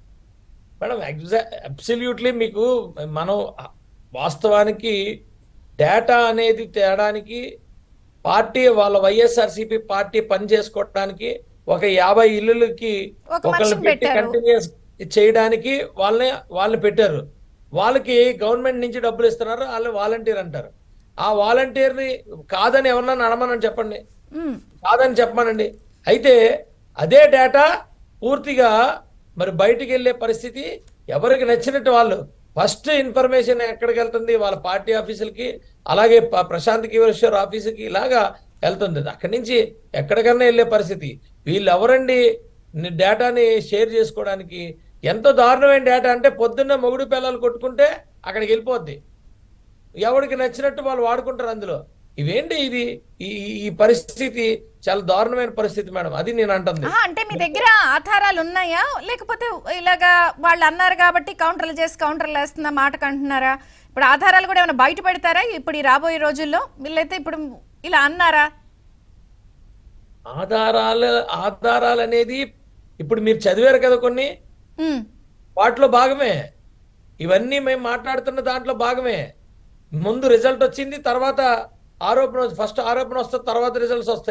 మేడం అబ్సల్యూట్లీ మీకు మనం వాస్తవానికి డేటా అనేది తేడానికి పార్టీ వాళ్ళ వైఎస్ఆర్సీపీ పార్టీ పని చేసుకోవడానికి ఒక యాభై ఇల్లులకి ఒక ఒకళ్ళని మనిషిని పెట్టి పెట్టారు. కంటిన్యూస్ చేయడానికి వాళ్ళని వాళ్ళు పెట్టారు వాళ్ళకి గవర్నమెంట్ నుంచి డబ్బులు ఇస్తున్నారు వాళ్ళు వాలంటీర్ అంటారు ఆ వాలంటీర్ని కాదని ఎవరన్నా నడమని చెప్పండి మ్, కాదని చెప్పమానండి అయితే అదే డేటా పూర్తిగా మరి బయటికి వెళ్ళే పరిస్థితి ఎవరికి నచ్చినట్టు వాళ్ళు ఫస్ట్ ఇన్ఫర్మేషన్ ఎక్కడికి వెళ్తుంది వాళ్ళ పార్టీ ఆఫీసులకి అలాగే ప- ప్రశాంత్ కిషోర్ ఆఫీసుకి ఇలాగా వెళ్తుంది అక్కడి నుంచి ఎక్కడికన్నా వెళ్ళే పరిస్థితి వీళ్ళు ఎవరండి ని- డేటాని షేర్ చేసుకోవడానికి ఎంతో దారుణమైన డేటా అంటే పొద్దున్న మొగుడు పిల్లలు కొట్టుకుంటే అక్కడికి వెళ్ళిపోద్ది ఎవరికి నచ్చినట్టు వాళ్ళు వాడుకుంటారు అందులో ఇవేంటి ఇది ఈ ఈ- ఈ పరిస్థితి చాలా దారుణమైన పరిస్థితి మేడం అది నేను అంటుంది ఆహా, అంటే మీ దగ్గర ఆధారాలు ఉన్నాయా లేకపోతే ఇలాగా వాళ్ళు అన్నారు కాబట్టి కౌంటర్లు చేసి కౌంటర్లు వేస్తున్న మాటకు అంటున్నారా ఇప్పుడు ఆధారాలు కూడా ఏమైనా బయట పెడతారా ఇప్పుడు ఈ రాబోయే రోజుల్లో వీళ్ళైతే ఇప్పుడు ఇలా అన్నారా ఆధారాలు ఆధారాలు అనేది ఇప్పుడు మీరు చదివారు కదా కొన్ని ఉమ్, వాటిలో భాగమే ఇవన్నీ మేము మాట్లాడుతున్న దాంట్లో భాగమే ముందు రిజల్ట్ వచ్చింది తర్వాత ఆరోపణ ఫస్ట్ ఆరోపణ వస్తుంది తర్వాత రిజల్ట్స్ వస్తాయి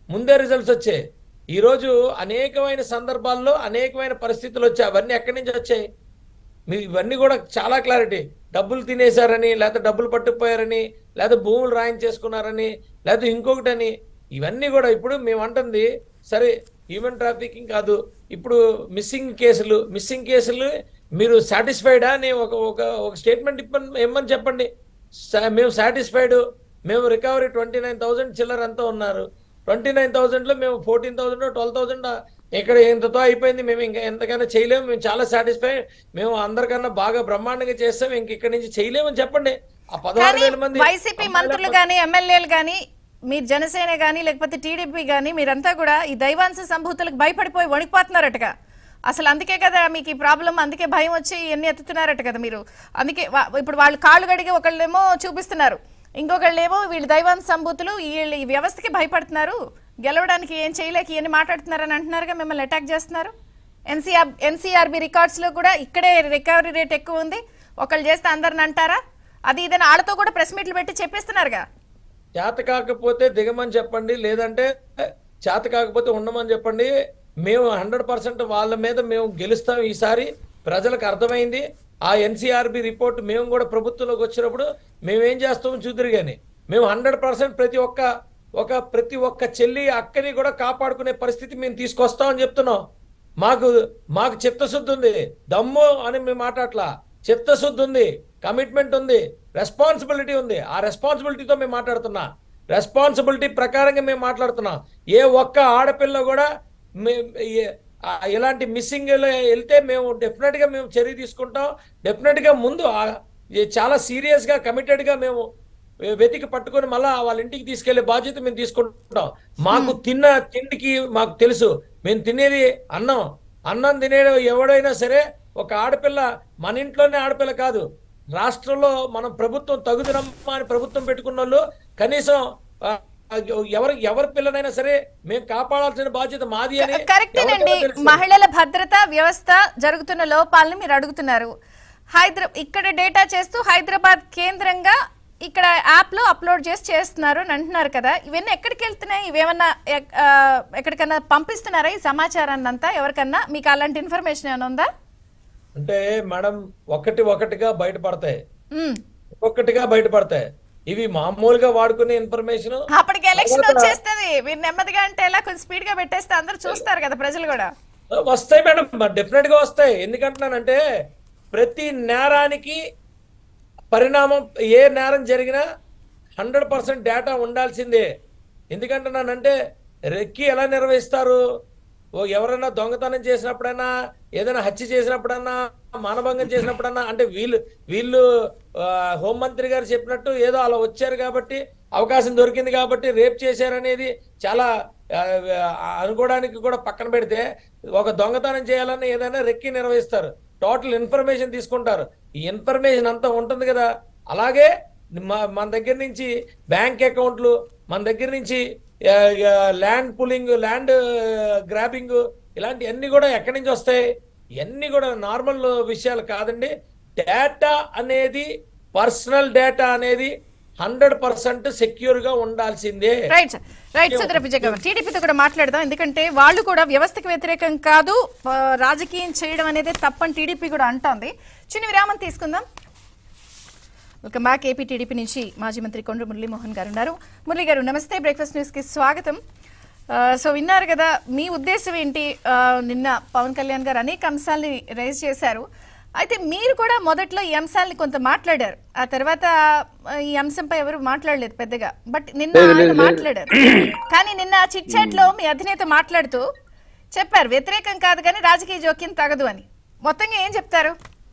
ముందే రిజల్ట్స్ వచ్చాయి ఈ రోజు అనేకమైన సందర్భాల్లో అనేకమైన పరిస్థితులు వచ్చాయి అవన్నీ ఎక్కడి నుంచి వచ్చాయి మీ ఇవన్నీ కూడా చాలా క్లారిటీ డబ్బులు తినేశారని లేకపోతే డబ్బులు పట్టుకుపోయారని లేకపోతే భూములు రాయించేసుకున్నారని లేకపోతే ఇంకొకటని ఇవన్నీ కూడా ఇప్పుడు మేము అంటుంది సరే హ్యూమన్ ట్రాఫికింగ్ కాదు ఇప్పుడు మిస్సింగ్ కేసులు మిస్సింగ్ కేసులు మీరు సాటిస్ఫైడా అని ఒక ఒక ఒక స్టేట్మెంట్ ఇప్పని ఇమ్మని చెప్పండి సా- మేము సాటిస్ఫైడ్ మేము రికవరీ ట్వంటీ నైన్ థౌసండ్ చిల్లర అంతా ఉన్నారు ట్వంటీ నైన్ థౌసండ్ లో మేము ఫోర్టీన్ థౌసండ్ ట్వెల్వ్ థౌసండ్ ఇక్కడ ఇంతతో అయిపోయింది మేము ఇంకా ఎంతకైనా చేయలేము మేము చాలా సాటిస్ఫై మేము అందరికన్నా బాగా బ్రహ్మాండంగా చేస్తాం ఇంక ఇక్కడ నుంచి చేయలేమని చెప్పండి ఆ పదహారు కానీ వేల మంది వైసీపీ మంత్రులు కానీ ఎమ్మెల్యేలు కానీ మీరు జనసేన కానీ లేకపోతే టీడీపీ కానీ మీరంతా కూడా ఈ దైవాంశ సంభూతులకు భయపడిపోయి వణికిపోతున్నారటగా అసలు అందుకే కదా మీకు ఈ ప్రాబ్లం అందుకే భయం వచ్చి ఎన్ని ఎత్తుతున్నారట కదా మీరు అందుకే వా- ఇప్పుడు వాళ్ళు కాళ్ళు గడిగి ఒకళ్ళేమో చూపిస్తున్నారు ఇంకొకళ్ళేమో వీళ్ళు దైవాంశ సంభూతులు వీళ్ళు ఈ వ్యవస్థకి భయపడుతున్నారు గెలవడానికి ఏం చేయలేక ఇవన్నీ మాట్లాడుతున్నారని అంటున్నారుగా మిమ్మల్ని అటాక్ చేస్తున్నారు ఎన్సీఆర్ ఎన్సీఆర్బి రికార్డ్స్లో కూడా ఇక్కడే రికవరీ రేట్ ఎక్కువ ఉంది ఒకళ్ళు చేస్తే అందరిని అంటారా అది ఇదని వాళ్ళతో కూడా ప్రెస్ మీట్లు పెట్టి చెప్పిస్తున్నారుగా చేత కాకపోతే దిగమని చెప్పండి లేదంటే చేత కాకపోతే ఉండమని చెప్పండి మేము హండ్రెడ్ పర్సెంట్ వాళ్ళ మీద మేము గెలుస్తాం ఈసారి ప్రజలకు అర్థమైంది ఆ ఎన్సీఆర్బి రిపోర్ట్ మేము కూడా ప్రభుత్వంలోకి వచ్చినప్పుడు మేము ఏం చేస్తామో చూద్దరు కానీ మేము హండ్రెడ్ పర్సెంట్ ప్రతి ఒక్క ఒక ప్రతి ఒక్క చెల్లి అక్కని కూడా కాపాడుకునే పరిస్థితి మేము తీసుకొస్తామని చెప్తున్నాం మాకు మాకు చిత్తశుద్ధి ఉంది దమ్ము అని మేము మాట్లాడలా చిత్తశుద్ధి ఉంది కమిట్మెంట్ ఉంది రెస్పాన్సిబిలిటీ ఉంది ఆ రెస్పాన్సిబిలిటీతో మేము మాట్లాడుతున్నా రెస్పాన్సిబిలిటీ ప్రకారంగా మేము మాట్లాడుతున్నాం ఏ ఒక్క ఆడపిల్ల కూడా మే- ఏ- ఆ ఇలాంటి మిస్సింగ్ వెళ్తే మేము డెఫినెట్ గా మేము చర్య తీసుకుంటాం డెఫినెట్ గా ముందు ఆ- ఏ చాలా సీరియస్ గా కమిటెడ్ గా మేము వె- వెతికి పట్టుకొని మళ్ళా వాళ్ళ ఇంటికి తీసుకెళ్లే బాధ్యత మేము తీసుకుంటాం మాకు తిన్న తిండికి మాకు తెలుసు మేము తినేది అన్నం అన్నం తినే ఎవడైనా సరే ఒక ఆడపిల్ల మన ఇంట్లోనే ఆడపిల్ల కాదు రాష్ట్రంలో మనం ప్రభుత్వం తగుదనమ్మా అని ప్రభుత్వం పెట్టుకున్న వాళ్ళు కనీసం ఆ, ఎవరు ఎవరి పిల్లనైనా సరే మేము కాపాడాల్సిన బాధ్యత మాది అని కరెక్టేనండి ఎవరికైనా తెలుసు. మహిళల భద్రత వ్యవస్థ జరుగుతున్న లోపాలని మీరు అడుగుతున్నారు హైదరా ఇక్కడ డేటా చేస్తూ హైదరాబాద్ కేంద్రంగా ఇక్కడ యాప్ లో అప్లోడ్ చేసి చేస్తున్నారు అని అంటున్నారు కదా ఇవన్నీ ఎక్కడికి వెళ్తున్నాయి ఇవేమన్నా ఎక్- ఆ, ఎక్కడికన్నా పంపిస్తున్నారా ఈ సమాచారాన్ని అంతా ఎవరికన్నా మీకు అలాంటి ఇన్ఫర్మేషన్ ఏమైనా ఉందా అంటే మేడం ఒకటి ఒకటిగా బయటపడతాయి ఉమ్. ఒక్కొక్కటిగా బయటపడతాయి ఇవి మామూలుగా వాడుకునే ఇన్ఫర్మేషన్ అప్పటికి ఎలక్షన్ వచ్చేస్తుంది మీరు నెమ్మదిగా అంటే ఎలా కొంచెం స్పీడ్ గా పెట్టేస్తే అందరూ చూస్తారు కదా ప్రజలు కూడా వస్తాయి మేడం డెఫినెట్ గా వస్తాయి ఎందుకంటున్నానంటే ప్రతి నేరానికి పరిణామం ఏ నేరం జరిగినా హండ్రెడ్ పర్సెంట్ డేటా ఉండాల్సిందే ఎందుకంటున్నానంటే రెక్కి ఎలా నిర్వహిస్తారు ఓ ఎవరైనా దొంగతనం చేసినప్పుడైనా ఏదైనా హత్య చేసినప్పుడన్నా మానభంగం చేసినప్పుడన్నా అంటే వీళ్ళు వీళ్ళు ఆ, హోంమంత్రి గారు చెప్పినట్టు ఏదో అలా వచ్చారు కాబట్టి అవకాశం దొరికింది కాబట్టి రేప్ చేశారనేది చాలా ఆ, ఆ, అనుకోవడానికి కూడా పక్కన పెడితే ఒక దొంగతనం చేయాలని ఏదైనా రెక్కి నిర్వహిస్తారు టోటల్ ఇన్ఫర్మేషన్ తీసుకుంటారు ఈ ఇన్ఫర్మేషన్ అంతా ఉంటుంది కదా అలాగే మ- మన దగ్గర నుంచి బ్యాంక్ అకౌంట్లు మన దగ్గర నుంచి ల్యాండ్ పులింగ్ ల్యాండ్ గ్రాబింగ్ ఇలాంటి అన్ని కూడా ఎక్కడి నుంచి వస్తాయి ఇవన్నీ కూడా నార్మల్ విషయాలు కాదండి డేటా అనేది పర్సనల్ డేటా అనేది హండ్రెడ్ పర్సెంట్ సెక్యూర్ గా ఉండాల్సిందే right sir right Sudhara Vijay garu టీడీపీతో కూడా మాట్లాడదాం ఎందుకంటే వాళ్ళు కూడా వ్యవస్థకు వ్యతిరేకం కాదు ఆ, రాజకీయం చేయడం అనేది తప్పని టీడీపీ కూడా అంటోంది చిన్న విరామం తీసుకుందాం వెల్కమ్ బ్యాక్ ఏపీ టీడీపీ నుంచి మాజీ మంత్రి కొండ్రు మురళీమోహన్ గారు ఉన్నారు మురళి గారు నమస్తే బ్రేక్ఫాస్ట్ న్యూస్కి స్వాగతం ఆ, సో విన్నారు కదా మీ ఉద్దేశం ఏంటి ఆ, నిన్న పవన్ కళ్యాణ్ గారు అనేక అంశాలని రైజ్ చేశారు అయితే మీరు కూడా మొదట్లో ఈ అంశాలని కొంత మాట్లాడారు ఆ తర్వాత ఆ, ఈ అంశంపై ఎవరు మాట్లాడలేదు పెద్దగా బట్ నిన్న ఆయన మాట్లాడారు కానీ నిన్న చిట్ చాట్ లో మీ అధినేత మాట్లాడుతూ చెప్పారు వ్యతిరేకం కాదు కానీ రాజకీయ జోక్యం తగదు అని మొత్తంగా ఏం చెప్తారు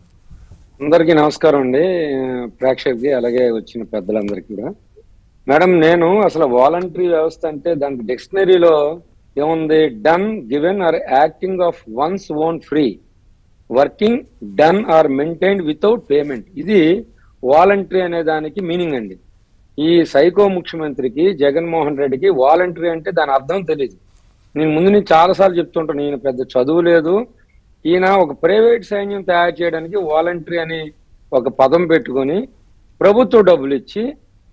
అందరికీ నమస్కారం అండి ప్రేక్షకులకి అలాగే వచ్చిన పెద్దలందరికీ కూడా మేడం నేను అసలు వాలంటరీ వ్యవస్థ అంటే దానికి డిక్షనరీలో ఏముంది done given or acting of one's own free working done or maintained without payment ఇది వాలంటరీ అనే దానికి మీనింగ్ అండి ఈ సైకో ముఖ్యమంత్రికి జగన్మోహన్ రెడ్డికి వాలంటరీ అంటే దాని అర్థం తెలియదు నేను ముందు నుంచి చాలాసార్లు చెప్తుంటాను ఈయన పెద్ద చదువు లేదు ఈయన ఒక ప్రైవేట్ సైన్యం తయారు చేయడానికి వాలంటరీ అని ఒక పదం పెట్టుకొని ప్రభుత్వ డబ్బులు ఇచ్చి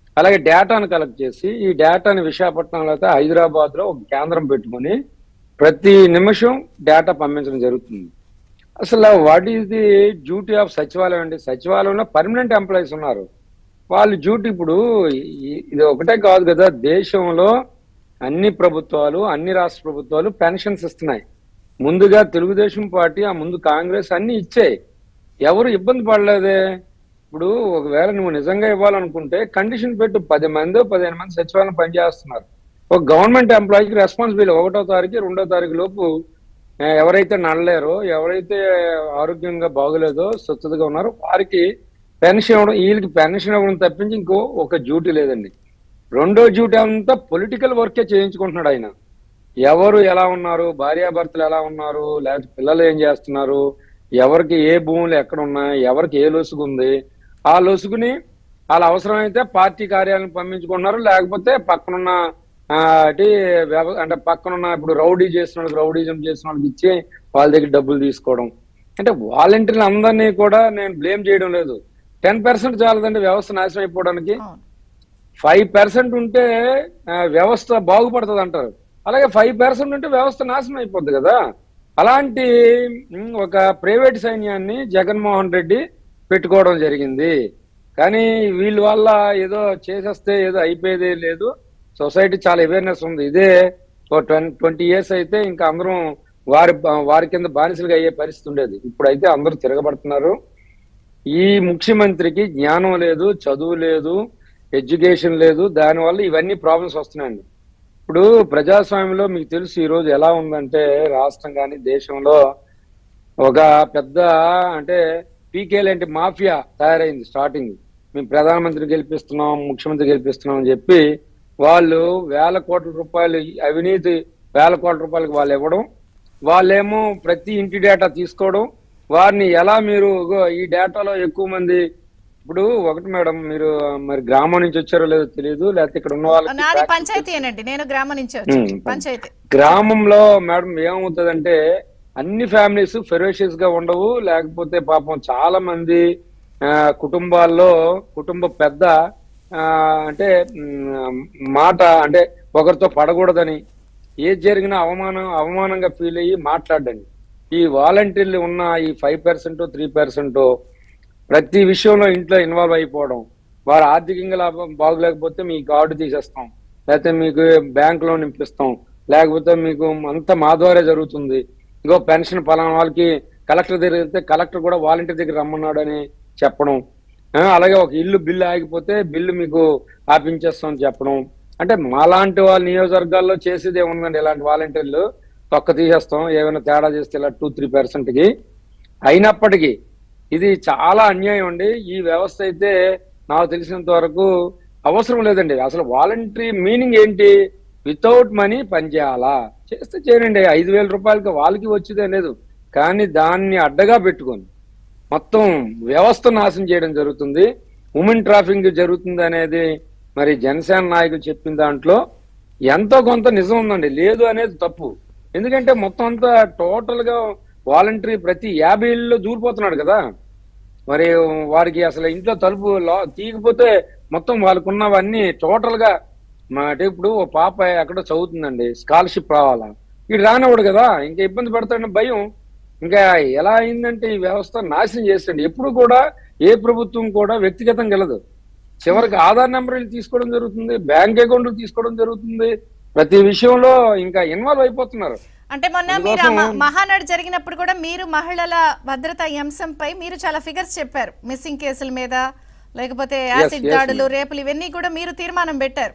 అలాగే డేటాను కలెక్ట్ చేసి ఈ డేటాని విశాఖపట్నంలో అయితే హైదరాబాద్ లో ఒక కేంద్రం పెట్టుకొని ప్రతి నిమిషం డేటా పంపించడం జరుగుతుంది అసలు what is the duty of సచివాలయం అండి సచివాలయంలో పర్మనెంట్ ఎంప్లాయీస్ ఉన్నారు వాళ్ళు డ్యూటీ ఇప్పుడు ఈ- ఇది ఒకటే కాదు కదా దేశంలో అన్ని ప్రభుత్వాలు అన్ని రాష్ట్ర ప్రభుత్వాలు పెన్షన్స్ ఇస్తున్నాయి ముందుగా తెలుగుదేశం పార్టీ ఆ ముందు కాంగ్రెస్ అన్ని ఇచ్చాయి ఎవరు ఇబ్బంది పడలేదే ఇప్పుడు ఒకవేళ నువ్వు నిజంగా ఇవ్వాలనుకుంటే కండిషన్ పెట్టు పది మంది పదిహేను మంది సచివాలయం పనిచేస్తున్నారు ఒక గవర్నమెంట్ ఎంప్లాయీకి రెస్పాన్సిబిలిటీ ఒకటో తారీఖు రెండో తారీఖు లోపు ఆ, ఎవరైతే నడలేరో ఎవరైతే ఆరోగ్యంగా బాగోలేదో స్వచ్ఛతగా ఉన్నారో వారికి పెన్షన్ ఇవ్వడం వీళ్ళకి పెన్షన్ ఇవ్వడం తప్పించి ఇంకో ఒక డ్యూటీ లేదండి రెండో డ్యూటీ అంతా పొలిటికల్ వర్కే చేయించుకుంటున్నాడు ఆయన ఎవరు ఎలా ఉన్నారు భార్యాభర్తలు ఎలా ఉన్నారు లేకపోతే పిల్లలు ఏం చేస్తున్నారు ఎవరికి ఏ భూములు ఎక్కడ ఉన్నాయి ఎవరికి ఏ లొసుగు ఉంది ఆ లొసుగుని వాళ్ళ అవసరమైతే పార్టీ కార్యాలయం పంపించుకుంటున్నారు లేకపోతే పక్కనున్న ఆ, అటు వ్యవ- అంటే పక్కనున్న ఇప్పుడు రౌడీ చేసిన వాళ్ళకి రౌడీజం చేసిన వాళ్ళకి ఇచ్చి వాళ్ళ దగ్గర డబ్బులు తీసుకోవడం అంటే వాలంటీర్లు అందరినీ కూడా నేను బ్లేమ్ చేయడం లేదు టెన్ పర్సెంట్ చాలదండి వ్యవస్థ నాశనం అయిపోవడానికి అవును ఫైవ్ పర్సెంట్ ఉంటే ఆ, వ్యవస్థ బాగుపడుతుంది అంటారు అలాగే ఫైవ్ పర్సెంట్ ఉంటే వ్యవస్థ నాశనం అయిపోద్ది కదా అలాంటి ఉమ్, ఒక ప్రైవేట్ సైన్యాన్ని జగన్మోహన్ రెడ్డి పెట్టుకోవడం జరిగింది కానీ వీళ్ళ వల్ల ఏదో చేసేస్తే ఏదో అయిపోయేదే లేదు సొసైటీ చాలా అవేర్నెస్ ఉంది ఇదే ట్వంటీ ఇయర్స్ అయితే ఇంకా అందరం వారి వారి కింద బానిసలుగా అయ్యే పరిస్థితి ఉండేది ఇప్పుడైతే అందరూ తిరగబడుతున్నారు ఈ ముఖ్యమంత్రికి జ్ఞానం లేదు చదువు లేదు ఎడ్యుకేషన్ లేదు దానివల్ల ఇవన్నీ ప్రాబ్లమ్స్ వస్తున్నాయండి ఇప్పుడు ప్రజాస్వామ్యంలో మీకు తెలుసు ఈ రోజు ఎలా ఉందంటే రాష్ట్రం కానీ దేశంలో ఒక పెద్ద అంటే పీకే లాంటి మాఫియా తయారైంది స్టార్టింగ్ మేము ప్రధానమంత్రి గెలిపిస్తున్నాం ముఖ్యమంత్రి గెలిపిస్తున్నాం అని చెప్పి వాళ్ళు వేల కోట్ల రూపాయలు అవినీతి వేల కోట్ల రూపాయలకు వాళ్ళు ఇవ్వడం వాళ్ళేమో ప్రతి ఇంటి డేటా తీసుకోవడం వారిని ఎలా మీరు ఇగో ఈ డేటాలో ఎక్కువ మంది ఇప్పుడు ఒకటి మేడం మీరు మరి గ్రామం నుంచి వచ్చారో లేదో తెలియదు లేకపోతే ఇక్కడ ఉన్న వాళ్ళకి నాది fact పంచాయతీ అనండి నేను గ్రామం నుంచి వచ్చాను ఉమ్, పంచాయతీ గ్రామంలో మేడం ఏమవుతుందంటే అన్ని ఫ్యామిలీస్ ఫెరోషియస్ గా ఉండవు లేకపోతే పాపం చాలా మంది ఆ, కుటుంబాల్లో కుటుంబ పెద్ద ఆ, అంటే మ్, మాట అంటే ఒకరితో పడకూడదని ఏది జరిగినా అవమానం అవమానంగా ఫీల్ అయ్యి మాట్లాడండి ఈ వాలంటీర్లు ఉన్న ఈ ఫైవ్ పర్సెంట్ త్రీ పర్సెంట్ ప్రతి విషయంలో ఇంట్లో ఇన్వాల్వ్ అయిపోవడం వారు ఆర్థికంగా లాభం బాగలేకపోతే మీ కార్డు తీసేస్తాం లేకపోతే మీకు బ్యాంక్ లోన్ ఇప్పిస్తాం లేకపోతే మీకు అంత మా ద్వారా జరుగుతుంది ఇంకో పెన్షన్ పలానా వాళ్ళకి కలెక్టర్ దగ్గర వెళ్తే కలెక్టర్ కూడా వాలంటీర్ దగ్గర రమ్మన్నాడు అని చెప్పడం ఆ, అలాగే ఒక ఇల్లు బిల్లు ఆగిపోతే బిల్లు మీకు ఆపించేస్తాం చెప్పడం అంటే మాలాంటి వాళ్ళ నియోజకవర్గాల్లో చేసేది ఏముందండి ఇలాంటి వాలంటీర్లు తొక్క తీసేస్తాం ఏమైనా తేడా చేస్తే ఇలా టూ త్రీ కి అయినప్పటికీ ఇది చాలా అన్యాయం అండి ఈ వ్యవస్థ అయితే నాకు తెలిసినంత వరకు అవసరం లేదండి అసలు వాలంటరీ మీనింగ్ ఏంటి వితౌట్ మనీ పనిచేయాలా చేస్తే చేయనండి ఐదు వేల రూపాయలకి వాళ్ళకి వచ్చేదే లేదు కానీ దాన్ని అడ్డగా పెట్టుకొని మొత్తం వ్యవస్థ నాశనం చేయడం జరుగుతుంది ఉమెన్ ట్రాఫింగ్ జరుగుతుంది అనేది మరి జనసేన నాయకులు చెప్పిన దాంట్లో ఎంతో కొంత నిజం ఉందండి లేదు అనేది తప్పు ఎందుకంటే మొత్తం అంతా టోటల్ గా వాలంటరీ ప్రతి యాభై ఇళ్ళలో దూరిపోతున్నాడు కదా మరి వారికి అసలు ఇంట్లో తలుపు లో- తీయకపోతే మొత్తం వాళ్ళకు ఉన్నవన్నీ టోటల్ గా మా అంటే ఇప్పుడు ఓ పాప ఎక్కడో చదువుతుందండి స్కాలర్షిప్ రావాలా ఇటు రానివాడు కదా ఇంకా ఇబ్బంది పడతాడని భయం ఇంకా ఎలా అయిందంటే ఈ వ్యవస్థ నాశనం చేస్తుంది ఎప్పుడు కూడా ఏ ప్రభుత్వం కూడా వ్యక్తిగతం గెలదు చివరికి ఆధార్ నెంబర్ తీసుకోవడం జరుగుతుంది బ్యాంక్ అకౌంట్ తీసుకోవడం జరుగుతుంది ప్రతి విషయంలో ఇంకా ఇన్వాల్వ్ అయిపోతున్నారు అంటే మొన్న మీరు ఆ అందుకోసం- మ- మహానాడు జరిగినప్పుడు కూడా మీరు మహిళల భద్రత ఈ అంశంపై మీరు చాలా ఫిగర్స్ చెప్పారు మిస్సింగ్ కేసుల మీద లేకపోతే యాసిడ్ yes, దాడులు రేపులు ఇవన్నీ కూడా మీరు తీర్మానం పెట్టారు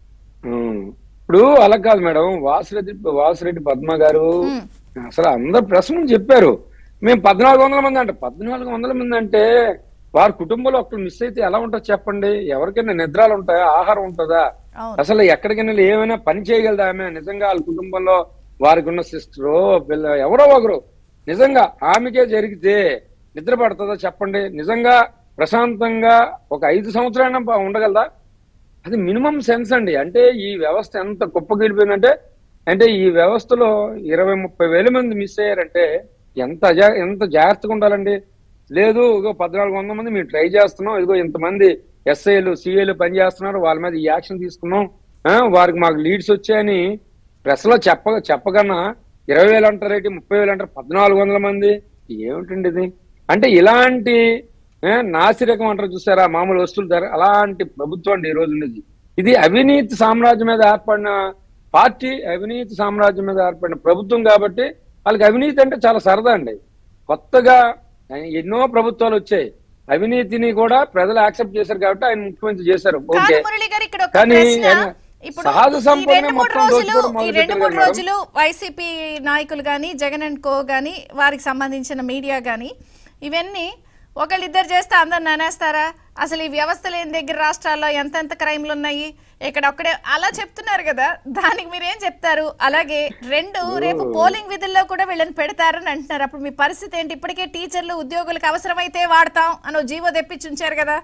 ఉమ్. ఇప్పుడు అలా కాదు మేడం వాసిరెడ్డి వాసిరెడ్డి పద్మ గారు ఉమ్. అసలు అందరు ప్రెస్ ముందు చెప్పారు మేము పద్నాలుగు వందల మంది అంటే పద్నాలుగు వందల మంది అంటే వారి కుటుంబంలో ఒకరు మిస్ అయితే ఎలా ఉంటుందో చెప్పండి ఎవరికైనా నిద్రాలు ఉంటాయా ఆహారం ఉంటుందా అవును అసలు ఎక్కడికైనా వెళ్ళి ఏమైనా పని చేయగలదా ఆమె నిజంగా వాళ్ళ కుటుంబంలో వారికి ఉన్న సిస్టరు పిల్ల ఎవరో ఒకరు నిజంగా ఆమెకే జరిగితే నిద్ర పడుతుందా చెప్పండి నిజంగా ప్రశాంతంగా ఒక ఐదు సంవత్సరాలైనా బా- ఉండగలదా అది మినిమం సెన్స్ అండి అంటే ఈ వ్యవస్థ ఎంత కుప్పగిలిపోయిందంటే అంటే ఈ వ్యవస్థలో ఇరవై ముప్పై వేల మంది మిస్ అయ్యారంటే ఎంత అజా ఎంత జాగ్రత్తగా ఉండాలండి లేదు ఇగో పద్నాలుగు వందల మంది మేము ట్రై చేస్తున్నాం ఇదిగో ఇంతమంది ఎస్ఐలు సిఐలు పనిచేస్తున్నారు వాళ్ళ మీద ఈ యాక్షన్ తీసుకున్నాం ఆ, వారికి మాకు లీడ్స్ వచ్చాయని ప్రెస్ లో చెప్ప చెప్పకన్నా ఇరవై వేలు అంటారు ఏంటి ముప్పై వేలు అంటారు పద్నాలుగు వందల మంది ఏమిటండి ఇది అంటే ఇలాంటి ఆ, నాసిరకం అంటారు చూసారా మామూలు వస్తువులు ధర అలాంటి ప్రభుత్వం అండి ఈ రోజు ఉన్నది ఇది అవినీతి సామ్రాజ్యం మీద ఏర్పడిన పార్టీ అవినీతి సామ్రాజ్యం మీద ఏర్పడిన ప్రభుత్వం కాబట్టి వాళ్ళకి అవినీతి అంటే చాలా సరదా అండి కొత్తగా ఎన్నో ప్రభుత్వాలు వచ్చాయి అవినీతిని కూడా ప్రజలు యాక్సెప్ట్ చేశారు కాబట్టి ఆయన ముఖ్యమంత్రి చేశారు ఓకే కాదు మురళి గారు ఇక్కడ ఒక కానీ ప్రశ్న ఆయన ఇప్పుడు సహజ ఈ సంపదనే రెండు మూడు మొత్తం రోజులు దోచుకోవడం ఈ మొదలు రెండు పెట్టారు మూడు మేడం. రోజులు వైసీపీ నాయకులు కానీ జగన్ అండ్ కో కానీ వారికి సంబంధించిన మీడియా కానీ ఇవన్నీ ఒకళ్ళిద్దరు చేస్తే అందరు నానేస్తారా అసలు ఈ వ్యవస్థ లేని దగ్గర రాష్ట్రాల్లో ఎంతెంత క్రైమ్లు ఉన్నాయి ఇక్కడ ఒక్కడే అలా చెప్తున్నారు కదా దానికి మీరేం చెప్తారు అలాగే రెండు రేపు పోలింగ్ విధుల్లో కూడా వీళ్ళని పెడతారని అంటున్నారు అప్పుడు మీ పరిస్థితి ఏంటి ఇప్పటికే టీచర్లు ఉద్యోగులకు అవసరమైతే వాడతాం అని ఓ జీవో తెప్పించి ఉంచారు కదా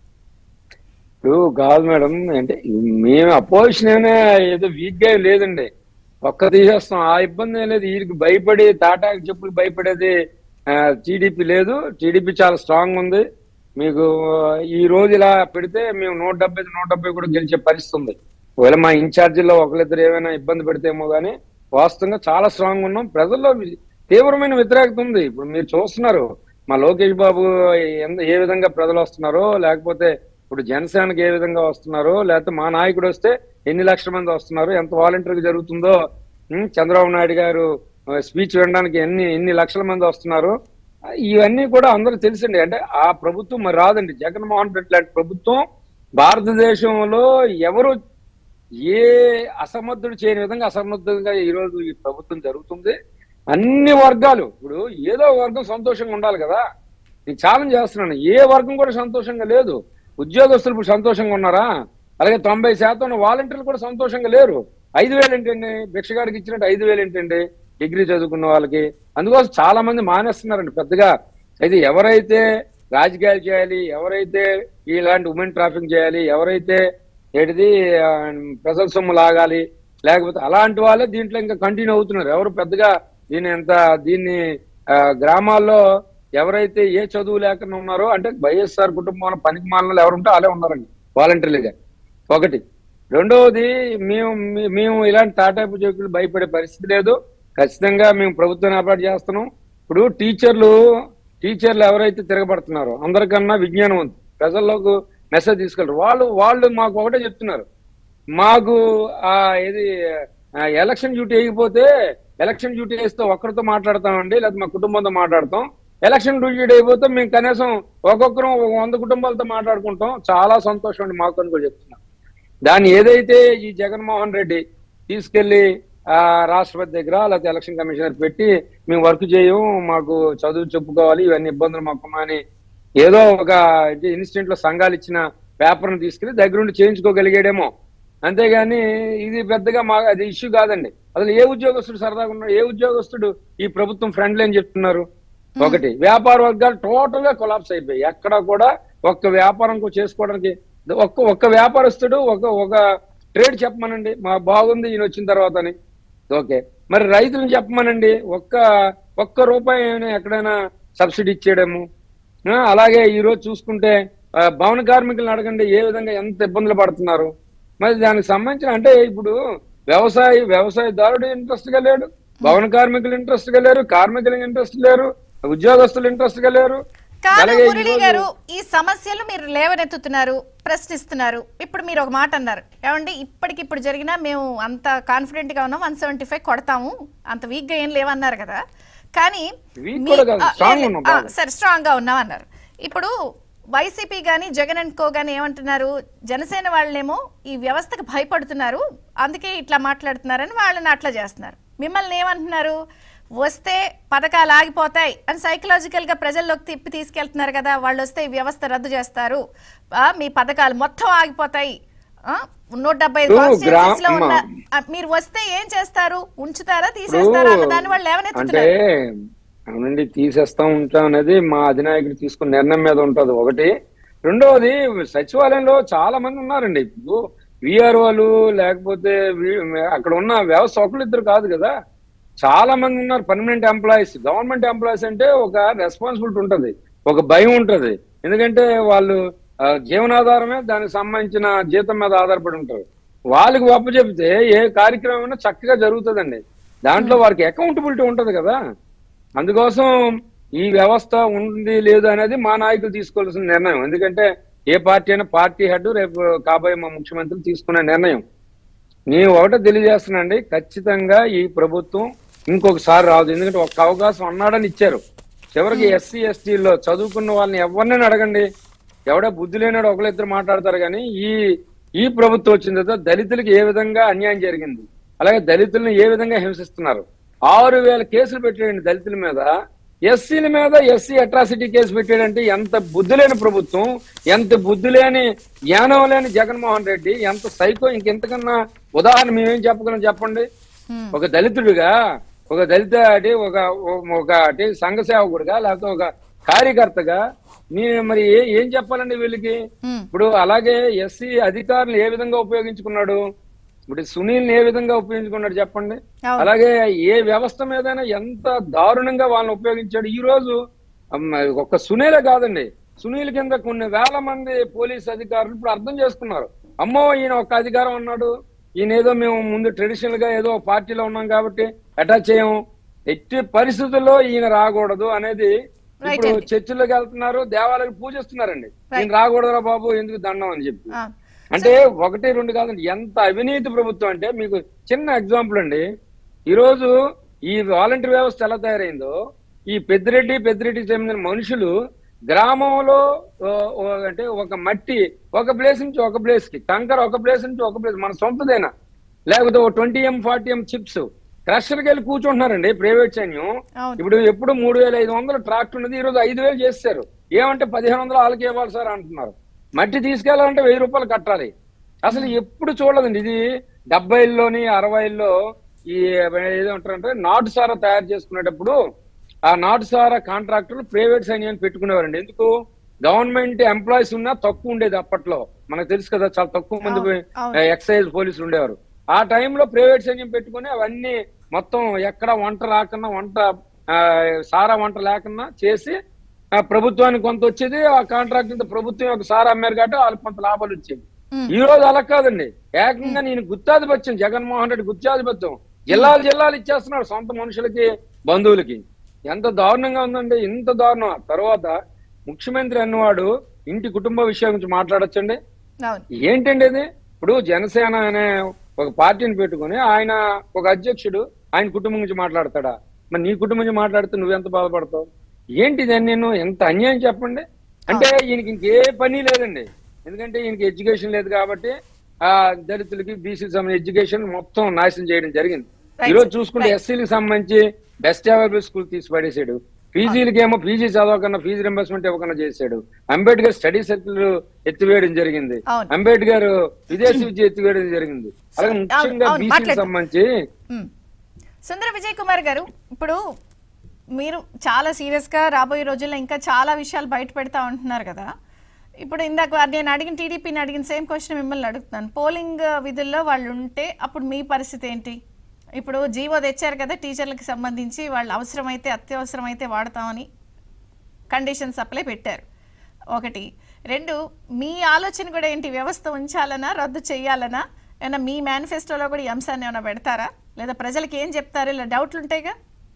ఇప్పుడు కాదు మేడం అంటే మేము అపోజిషన్ అయినా ఏదో వీక్ గా లేదండి ఒక్క తీసేస్తాం ఆ ఇబ్బంది ఏం లేదు వీరికి భయపడి తాటాకి చెప్పులు భయపడేది టీడీపీ లేదు టీడీపీ చాలా స్ట్రాంగ్ ఉంది మీకు ఆ, ఈ రోజు ఇలా పెడితే మేము నూట డెబ్బై నూట డెబ్బై కూడా గెలిచే పరిస్థితి ఉంది ఒకవేళ మా ఇన్ఛార్జీలో ఒకరిద్దరు ఏమైనా ఇబ్బంది పెడితేమో కానీ వాస్తవంగా చాలా స్ట్రాంగ్ ఉన్నాం ప్రజల్లో వి- తీవ్రమైన వ్యతిరేకత ఉంది ఇప్పుడు మీరు చూస్తున్నారు మా లోకేష్ బాబు ఎంత- ఏ విధంగా ప్రజలు వస్తున్నారో లేకపోతే ఇప్పుడు జనసేనకి ఏ విధంగా వస్తున్నారో లేకపోతే మా నాయకుడు వస్తే ఎన్ని లక్షల మంది వస్తున్నారు ఎంత వాలంటీర్గా జరుగుతుందో ఉం, చంద్రబాబు నాయుడు గారు స్పీచ్ వినడానికి ఎన్ని ఎన్ని లక్షల మంది వస్తున్నారు ఆ, ఇవన్నీ కూడా అందరూ తెలుసండి అంటే ఆ ప్రభుత్వం మరి రాదండి జగన్మోహన్ రెడ్డి లాంటి ప్రభుత్వం భారతదేశంలో ఎవరు ఏ అసమర్థుడు చేయని విధంగా అసమర్థంగా ఈ రోజు ఈ ప్రభుత్వం జరుగుతుంది అన్ని వర్గాలు ఇప్పుడు ఏదో ఒక వర్గం సంతోషంగా ఉండాలి కదా నేను ఛాలెంజ్ చేస్తున్నాను ఏ వర్గం కూడా సంతోషంగా లేదు ఉద్యోగస్తులు ఇప్పుడు సంతోషంగా ఉన్నారా అలాగే తొంభై శాతం వాలంటీర్లు కూడా సంతోషంగా లేరు ఐదు వేలు ఏంటండి భిక్షగాడికి ఇచ్చినట్టు ఐదు వేలు ఏంటండి డిగ్రీ చదువుకున్న వాళ్ళకి అందుకోసం చాలా మంది మానేస్తున్నారండి పెద్దగా అయితే ఎవరైతే రాజకీయాలు చేయాలి ఎవరైతే ఇలాంటి ఉమెన్ ట్రాఫిక్ చేయాలి ఎవరైతే ఏంటిది ఆ, ప్రజల సొమ్ము లాగాలి లేకపోతే అలాంటి వాళ్ళే దీంట్లో ఇంకా కంటిన్యూ అవుతున్నారు ఎవరు పెద్దగా దీన్ని ఎంత దీన్ని ఆ, గ్రామాల్లో ఎవరైతే ఏ చదువు లేకుండా ఉన్నారో అంటే వైఎస్ఆర్ కుటుంబంలో పనికి మాలలో ఎవరు ఉంటే వాళ్ళే ఉన్నారండి వాలంటీర్లుగా ఒకటి రెండవది మేము మీ- మేము ఇలాంటి తాటాపు జోకులు భయపడే పరిస్థితి లేదు ఖచ్చితంగా మేము ప్రభుత్వం ఏర్పాటు చేస్తున్నాం ఇప్పుడు టీచర్లు టీచర్లు ఎవరైతే తిరగబడుతున్నారో అందరికన్నా విజ్ఞానం ఉంది ప్రజల్లోకి మెసేజ్ తీసుకెళ్ళరు వాళ్ళు వాళ్ళు మాకు ఒకటే చెప్తున్నారు మాకు ఆ ఇది ఆ, ఎలక్షన్ డ్యూటీ వేయకపోతే ఎలక్షన్ డ్యూటీ వేస్తే ఒక్కరితో మాట్లాడతామండి లేదా మా కుటుంబంతో మాట్లాడతాం ఎలక్షన్ డ్యూటీ అయిపోతే మేము కనీసం ఒక్కొక్కరం ఒక వంద కుటుంబాలతో మాట్లాడుకుంటాం చాలా సంతోషం అండి మాకు అని కూడా చెప్తున్నాం దాన్ని ఏదైతే ఈ జగన్మోహన్ రెడ్డి తీసుకెళ్లి ఆ రాష్ట్రపతి దగ్గర లేకపోతే ఎలక్షన్ కమిషనర్ పెట్టి మేము వర్క్ చేయం మాకు చదువు చెప్పుకోవాలి ఇవన్నీ ఇబ్బందులు మాకు అని ఏదో ఒక ఇన్స్టిట్యూట్ లో సంఘాలు ఇచ్చిన పేపర్ను తీసుకెళ్లి దగ్గరుండి చేయించుకోగలిగాడేమో అంతేగాని ఇది పెద్దగా మా అది ఇష్యూ కాదండి అసలు ఏ ఉద్యోగస్తుడు సరదాగా ఉన్నాడు ఏ ఉద్యోగస్తుడు ఈ ప్రభుత్వం ఫ్రెండ్లీ అని చెప్తున్నారు ఒకటి వ్యాపార వర్గాలు టోటల్ గా కొలాప్స్ అయిపోయాయి ఎక్కడ కూడా ఒక్క వ్యాపారం కూ- చేసుకోవడానికి ఒక్క ఒక్క వ్యాపారస్తుడు ఒక ఒక ట్రేడ్ చెప్పమనండి మా బాగుంది ఈయన వచ్చిన తర్వాత అని ఓకే మరి రైతులను చెప్పమనండి ఒక్క ఒక్క రూపాయి అయినా ఎక్కడైనా సబ్సిడీ ఇచ్చేయడము ఆ, అలాగే ఈ రోజు చూసుకుంటే ఆ, భవన కార్మికులను అడగండి ఏ విధంగా ఎంత ఇబ్బందులు పడుతున్నారు మరి దానికి సంబంధించిన అంటే ఇప్పుడు వ్యవసాయ వ్యవసాయదారుడు ఇంట్రెస్ట్ గా లేడు భవన కార్మికులు ఇంట్రెస్ట్ గా లేరు కార్మికులు ఇంట్రెస్ట్ లేరు ఉద్యోగస్తులు ఇంట్రెస్ట్ గా లేరు కాదు అలాగే మురళి ఈరోజు- గారు ఈ సమస్యలు మీరు లేవనెత్తుతున్నారు ప్రశ్నిస్తున్నారు ఇప్పుడు మీరు ఒక మాట అన్నారు ఏమండి ఇప్పటికిప్పుడు జరిగినా మేము అంత కాన్ఫిడెంట్ గా ఉన్నాం వన్ సెవెంటీ ఫైవ్ కొడతాము అంత వీక్ గా ఏం లేవన్నారు కదా కానీ Weak మీ- కూడా కాదు, ఆ, strong లే- ఉన్నాం ఆ, బాగా. సరే స్ట్రాంగ్ గా ఉన్నాం అన్నారు ఇప్పుడు వైసీపీ కానీ జగన్ అండ్ కో కానీ ఏమంటున్నారు జనసేన వాళ్ళేమో ఈ వ్యవస్థకు భయపడుతున్నారు అందుకే ఇట్లా మాట్లాడుతున్నారని వాళ్ళని అట్లా చేస్తున్నారు మిమ్మల్ని ఏమంటున్నారు వస్తే పథకాలు ఆగిపోతాయి అని సైకలాజికల్ గా ప్రజల్లోకి తిప్పి తీసుకెళ్తున్నారు కదా వాళ్ళు వస్తే ఈ వ్యవస్థ రద్దు చేస్తారు ఆ, మీ పథకాలు మొత్తం ఆగిపోతాయి ఆ, నూట డెబ్బై ఐదు ఇప్పుడు constituencies లో ఉన్న గ్రామ- ఆ, మీరు వస్తే ఏం చేస్తారు ఉంచుతారా తీసేస్తారా అన్న దాని వాళ్ళు అంటే లేవనెత్తుతున్నారు అవునండి తీసేస్తా ఉంటాం అనేది మా అధినాయకుడు తీసుకున్న నిర్ణయం మీద ఉంటది ఒకటి రెండవది సచివాలయంలో చాలా మంది ఉన్నారండి ఇప్పుడు విఆర్ఓలు లేకపోతే వి- అక్కడ ఉన్న వ్యవస్థ ఒకళ్ళు ఇద్దరు కాదు కదా చాలా మంది ఉన్నారు పర్మనెంట్ ఎంప్లాయీస్ గవర్నమెంట్ ఎంప్లాయీస్ అంటే ఒక రెస్పాన్సిబిలిటీ ఉంటది ఒక భయం ఉంటది ఎందుకంటే వాళ్ళు ఆ, జీవనాధారమే దానికి సంబంధించిన జీతం మీద ఆధారపడి ఉంటారు వాళ్ళకి ఒప్ప చెబితే ఏ కార్యక్రమం అయినా చక్కగా జరుగుతుందండి దాంట్లో వారికి అకౌంటబిలిటీ ఉంటది కదా అందుకోసం ఈ వ్యవస్థ ఉంది లేదు అనేది మా నాయకులు తీసుకోవాల్సిన నిర్ణయం ఎందుకంటే ఏ పార్టీ అయినా పార్టీ హెడ్ రేపు కాబోయే మా ముఖ్యమంత్రి తీసుకునే నిర్ణయం నేను ఒకటే తెలియజేస్తున్నానండి ఖచ్చితంగా ఈ ప్రభుత్వం ఇంకొకసారి రాదు ఎందుకంటే ఒక అవకాశం అన్నాడని ఇచ్చారు చివరికి ఎస్సీ ఎస్టీలో చదువుకున్న వాళ్ళని ఎవరినైనా అడగండి ఎవడో బుద్ధి లేనాడు ఒకళ్ళు ఇద్దరు మాట్లాడతారు కానీ ఈ ఈ ప్రభుత్వం వచ్చిన తర్వాత దళితులకు ఏ విధంగా అన్యాయం జరిగింది అలాగే దళితులను ఏ విధంగా హింసిస్తున్నారు ఆరు వేల కేసులు పెట్టాడండి దళితుల మీద ఎస్సీల మీద ఎస్సీ అట్రాసిటీ కేసు పెట్టాడంటే ఎంత బుద్ధి లేని ప్రభుత్వం ఎంత బుద్ధి లేని జ్ఞానం లేని జగన్మోహన్ రెడ్డి ఎంత సైకో ఇంకెంతకన్నా ఉదాహరణ మేమేం చెప్పగలం చెప్పండి హ్మ్. ఒక దళితుడిగా ఒక దళిత అంటే ఒక ఒక అంటే సంఘ సేవకుడిగా లేకపోతే ఒక కార్యకర్తగా నేను మరి ఏ- ఏం చెప్పాలండి వీళ్ళకి హ్మ్. ఇప్పుడు అలాగే ఎస్సీ అధికారులు ఏ విధంగా ఉపయోగించుకున్నాడు ఇప్పుడు సునీల్ ఏ విధంగా ఉపయోగించుకున్నాడు చెప్పండి అవును. అలాగే ఏ వ్యవస్థ మీదైనా ఎంత దారుణంగా వాళ్ళని ఉపయోగించాడు ఈ రోజు అమ్మ, ఒక్క సునీలే కాదండి సునీల్ కింద కొన్ని వేల మంది పోలీస్ అధికారులు ఇప్పుడు అర్థం చేసుకున్నారు అమ్మో ఈయన ఒక అధికారం అన్నాడు ఈయన ఏదో మేము ముందు ట్రెడిషనల్ గా ఏదో ఒక పార్టీలో ఉన్నాం కాబట్టి అటాచ్ చేయము ఎట్టి పరిస్థితుల్లో ఈయన రాకూడదు అనేది Right ఇప్పుడు అండి. చర్చిల్లోకి వెళ్తున్నారు దేవాలయాలకు పూజిస్తున్నారండి ఈయన రాకూడదురా బాబు ఎందుకు దండం అని చెప్పి ఆ. అంటే ఒకటి రెండు కాదండి ఎంత అవినీతి ప్రభుత్వం అంటే మీకు చిన్న ఎగ్జాంపుల్ అండి ఈరోజు ఈ వాలంటీర్ వ్యవస్థ ఎలా తయారైందో ఈ పెద్దిరెడ్డి పెద్దిరెడ్డికి చెందిన మనుషులు గ్రామంలో ఓ, ఓ, అంటే ఒక మట్టి ఒక ప్లేస్ నుంచి ఒక ప్లేస్ కి కంకర ఒక ప్లేస్ నుంచి ఒక ప్లేస్ మన సొంతదైనా లేకపోతే ఓ twenty M forty M chips క్రషర్కి వెళ్ళి కూర్చుంటున్నారండి ప్రైవేట్ సైన్యం అవును. ఇప్పుడు ఎప్పుడు మూడు వేల ఐదు వందలు ట్రాక్టర్ ఉన్నది ఈ రోజు ఐదు వేలు చేస్తారు ఏమంటే పదిహేను వందలు వాళ్ళకి ఇవ్వాలి సార్ అంటున్నారు మట్టి తీసుకెళ్లాలంటే వెయ్యి రూపాయలు కట్టాలి అసలు ఎప్పుడు చూడలేదండి ఇది డెబ్బైల్లోని అరవైల్లో ఈ ఏదంటారంటే నాటు సారా తయారు చేసుకునేటప్పుడు ఆ నాటు సారా కాంట్రాక్టర్లు ప్రైవేట్ సైన్యాన్ని పెట్టుకునేవారండి ఎందుకు గవర్నమెంట్ ఎంప్లాయీస్ ఉన్నా తక్కువ ఉండేది అప్పట్లో మనకు తెలుసు కదా చాలా తక్కువ మంది అవును, అవును. ఎక్సైజ్ పోలీసులు ఉండేవారు ఆ టైంలో ప్రైవేట్ సైన్యం పెట్టుకుని అవన్నీ మొత్తం ఎక్కడ వంట రాకుండా వంట ఆ, సారా వంట లేకుండా చేసి ఆ, ప్రభుత్వానికి కొంత వచ్చేది ఆ కాంట్రాక్ట్ ప్రభుత్వం ఒక సారా అమ్మారు కాబట్టి వాళ్ళకి కొంత లాభాలు వచ్చేవి మ్మ్. ఈ రోజు అలా కాదండి ఏకంగా నేను గుత్తాధిపత్యం జగన్మోహన్ రెడ్డి గుత్తాధిపత్యం జిల్లాలు జిల్లాలు ఇచ్చేస్తున్నాడు సొంత మనుషులకి బంధువులకి ఎంత దారుణంగా ఉందండి ఇంత దారుణం తర్వాత ముఖ్యమంత్రి అన్నవాడు ఇంటి కుటుంబ విషయం గురించి మాట్లాడొచ్చండి అవును ఏంటండి ఇది ఇప్పుడు జనసేన అనే ఒక పార్టీని పెట్టుకొని ఆయన ఒక అధ్యక్షుడు ఆయన కుటుంబం గురించి మాట్లాడతాడా మరి నీ కుటుంబం గురించి మాట్లాడితే నువ్వెంత బాధపడతావు ఏంటి ఇది నేను ఎంత అన్యాయం చెప్పండి అంటే ఈయనకి ఇంకే పని లేదండి ఎందుకంటే ఈయనకి ఎడ్యుకేషన్ లేదు కాబట్టి ఆ దళితులకి బీసీ సంబంధించిన ఎడ్యుకేషన్ మొత్తం నాశనం చేయడం జరిగింది Right, ఈ రోజు sir. చూసుకుంటే Right. ఎస్సీలకు సంబంధించి బెస్ట్ అవైలబుల్ స్కూల్ తీసి పడేసాడు పీజీలకి ఏమో పీజీ చదవకన్నా ఫీజు రింబర్స్మెంట్ ఇవ్వకుండా చేశాడు అంబేద్కర్ స్టడీ సర్కిల్ ఎత్తివేయడం జరిగింది అవును. అంబేద్కర్ విదేశీ విద్య ఎత్తివేయడం జరిగింది అలాగే అవును, ముఖ్యంగా అవును, బీసీకి మాట్లాడు. సంబంధించి మ్మ్. సుందర విజయ్ కుమార్ గారు ఇప్పుడు మీరు చాలా సీరియస్గా రాబోయే రోజుల్లో ఇంకా చాలా విషయాలు బయట పెడతా ఉంటున్నారు కదా ఇప్పుడు ఇందాక నేను అడిగిన టీడీపీని అడిగిన సేమ్ క్వశ్చన్ మిమ్మల్ని అడుగుతున్నాను పోలింగ్ విధుల్లో వాళ్ళు ఉంటే అప్పుడు మీ పరిస్థితి ఏంటి ఇప్పుడు జీవో తెచ్చారు కదా టీచర్లకు సంబంధించి వాళ్ళు అవసరమైతే అత్యవసరమైతే వాడతామని కండిషన్ సప్లై పెట్టారు ఒకటి రెండు మీ ఆలోచన కూడా ఏంటి వ్యవస్థ ఉంచాలనా రద్దు చేయాలనా ఏమైనా మీ మేనిఫెస్టోలో కూడా ఈ అంశాన్ని ఏమైనా పెడతారా లేదా ప్రజలకు ఏం చెప్తారు ఇలా డౌట్లు ఉంటాయిగా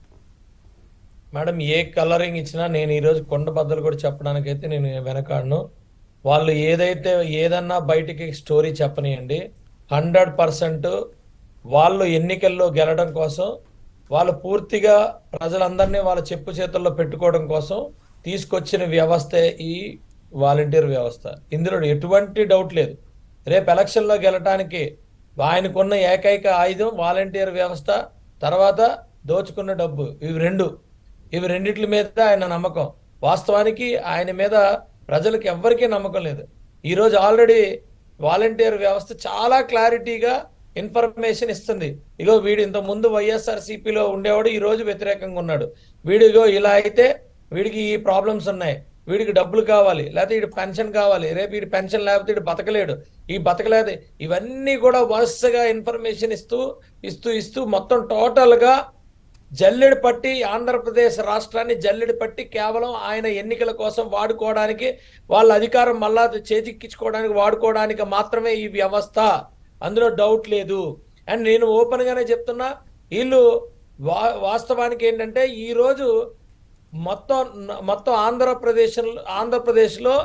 మేడం ఏ కలరింగ్ ఇచ్చినా నేను ఈరోజు కొండ బద్దలు కూడా చెప్పడానికైతే నేను వెనకాడను వాళ్ళు ఏదైతే ఏదన్నా బయటికి స్టోరీ చెప్పనియండి హండ్రెడ్ పర్సెంట్ వాళ్ళు ఎన్నికల్లో గెలడం కోసం వాళ్ళు పూర్తిగా ప్రజలందరినీ వాళ్ళ చెప్పు చేతుల్లో పెట్టుకోవడం కోసం తీసుకొచ్చిన వ్యవస్థే ఈ వాలంటీర్ వ్యవస్థ ఇందులో ఎటువంటి డౌట్ లేదు రేపు ఎలక్షన్లో గెలటానికి ఆయనకున్న ఏకైక ఆయుధం వాలంటీర్ వ్యవస్థ తర్వాత దోచుకున్న డబ్బు ఇవి రెండు ఇవి రెండిట్ల మీద ఆయన నమ్మకం వాస్తవానికి ఆయన మీద ప్రజలకు ఎవ్వరికీ నమ్మకం లేదు ఈ రోజు ఆల్రెడీ వాలంటీర్ వ్యవస్థ చాలా క్లారిటీగా ఇన్ఫర్మేషన్ ఇస్తుంది ఇగో వీడు ఇంత ముందు వైఎస్ఆర్ సిపిలో ఉండేవాడు ఈ రోజు వ్యతిరేకంగా ఉన్నాడు వీడు ఇగో ఇలా అయితే వీడికి ఈ ప్రాబ్లమ్స్ ఉన్నాయి వీడికి డబ్బులు కావాలి లేకపోతే వీడి పెన్షన్ కావాలి రేపు వీడి పెన్షన్ లేకపోతే వీడు బతకలేడు ఈ బతకలేదు ఇవన్నీ కూడా వరుసగా ఇన్ఫర్మేషన్ ఇస్తూ ఇస్తూ ఇస్తూ మొత్తం టోటల్ గా జల్లెడ పట్టి ఆంధ్రప్రదేశ్ రాష్ట్రాన్ని జల్లెడ పట్టి కేవలం ఆయన ఎన్నికల కోసం వాడుకోవడానికి వాళ్ళ అధికారం మళ్ళా చేజిక్కించుకోవడానికి వాడుకోవడానికి మాత్రమే ఈ వ్యవస్థ అందులో డౌట్ లేదు అండ్ నేను ఓపెన్ గానే చెప్తున్నా వీళ్ళు వా వాస్తవానికి ఏంటంటే ఈ రోజు మొత్తం మొత్తం ఆంధ్రప్రదేశ్ ఆంధ్రప్రదేశ్లో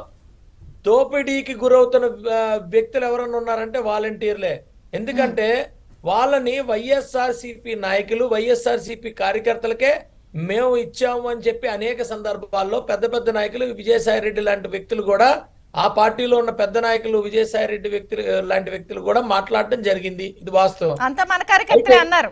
దోపిడీకి గురవుతున్న ఆ, వ్యక్తులు ఎవరన్నా ఉన్నారంటే వాలంటీర్లే ఎందుకంటే వాళ్ళని వైఎస్ఆర్సిపి నాయకులు వైఎస్ఆర్సిపి కార్యకర్తలకే మేము ఇచ్చాము అని చెప్పి అనేక సందర్భాల్లో పెద్ద పెద్ద నాయకులు విజయసాయి రెడ్డి లాంటి వ్యక్తులు కూడా ఆ పార్టీలో ఉన్న పెద్ద నాయకులు విజయసాయి రెడ్డి వ్యక్తులు లాంటి వ్యక్తులు కూడా మాట్లాడడం జరిగింది ఇది వాస్తవం అంతా మన కార్యకర్తలే అన్నారు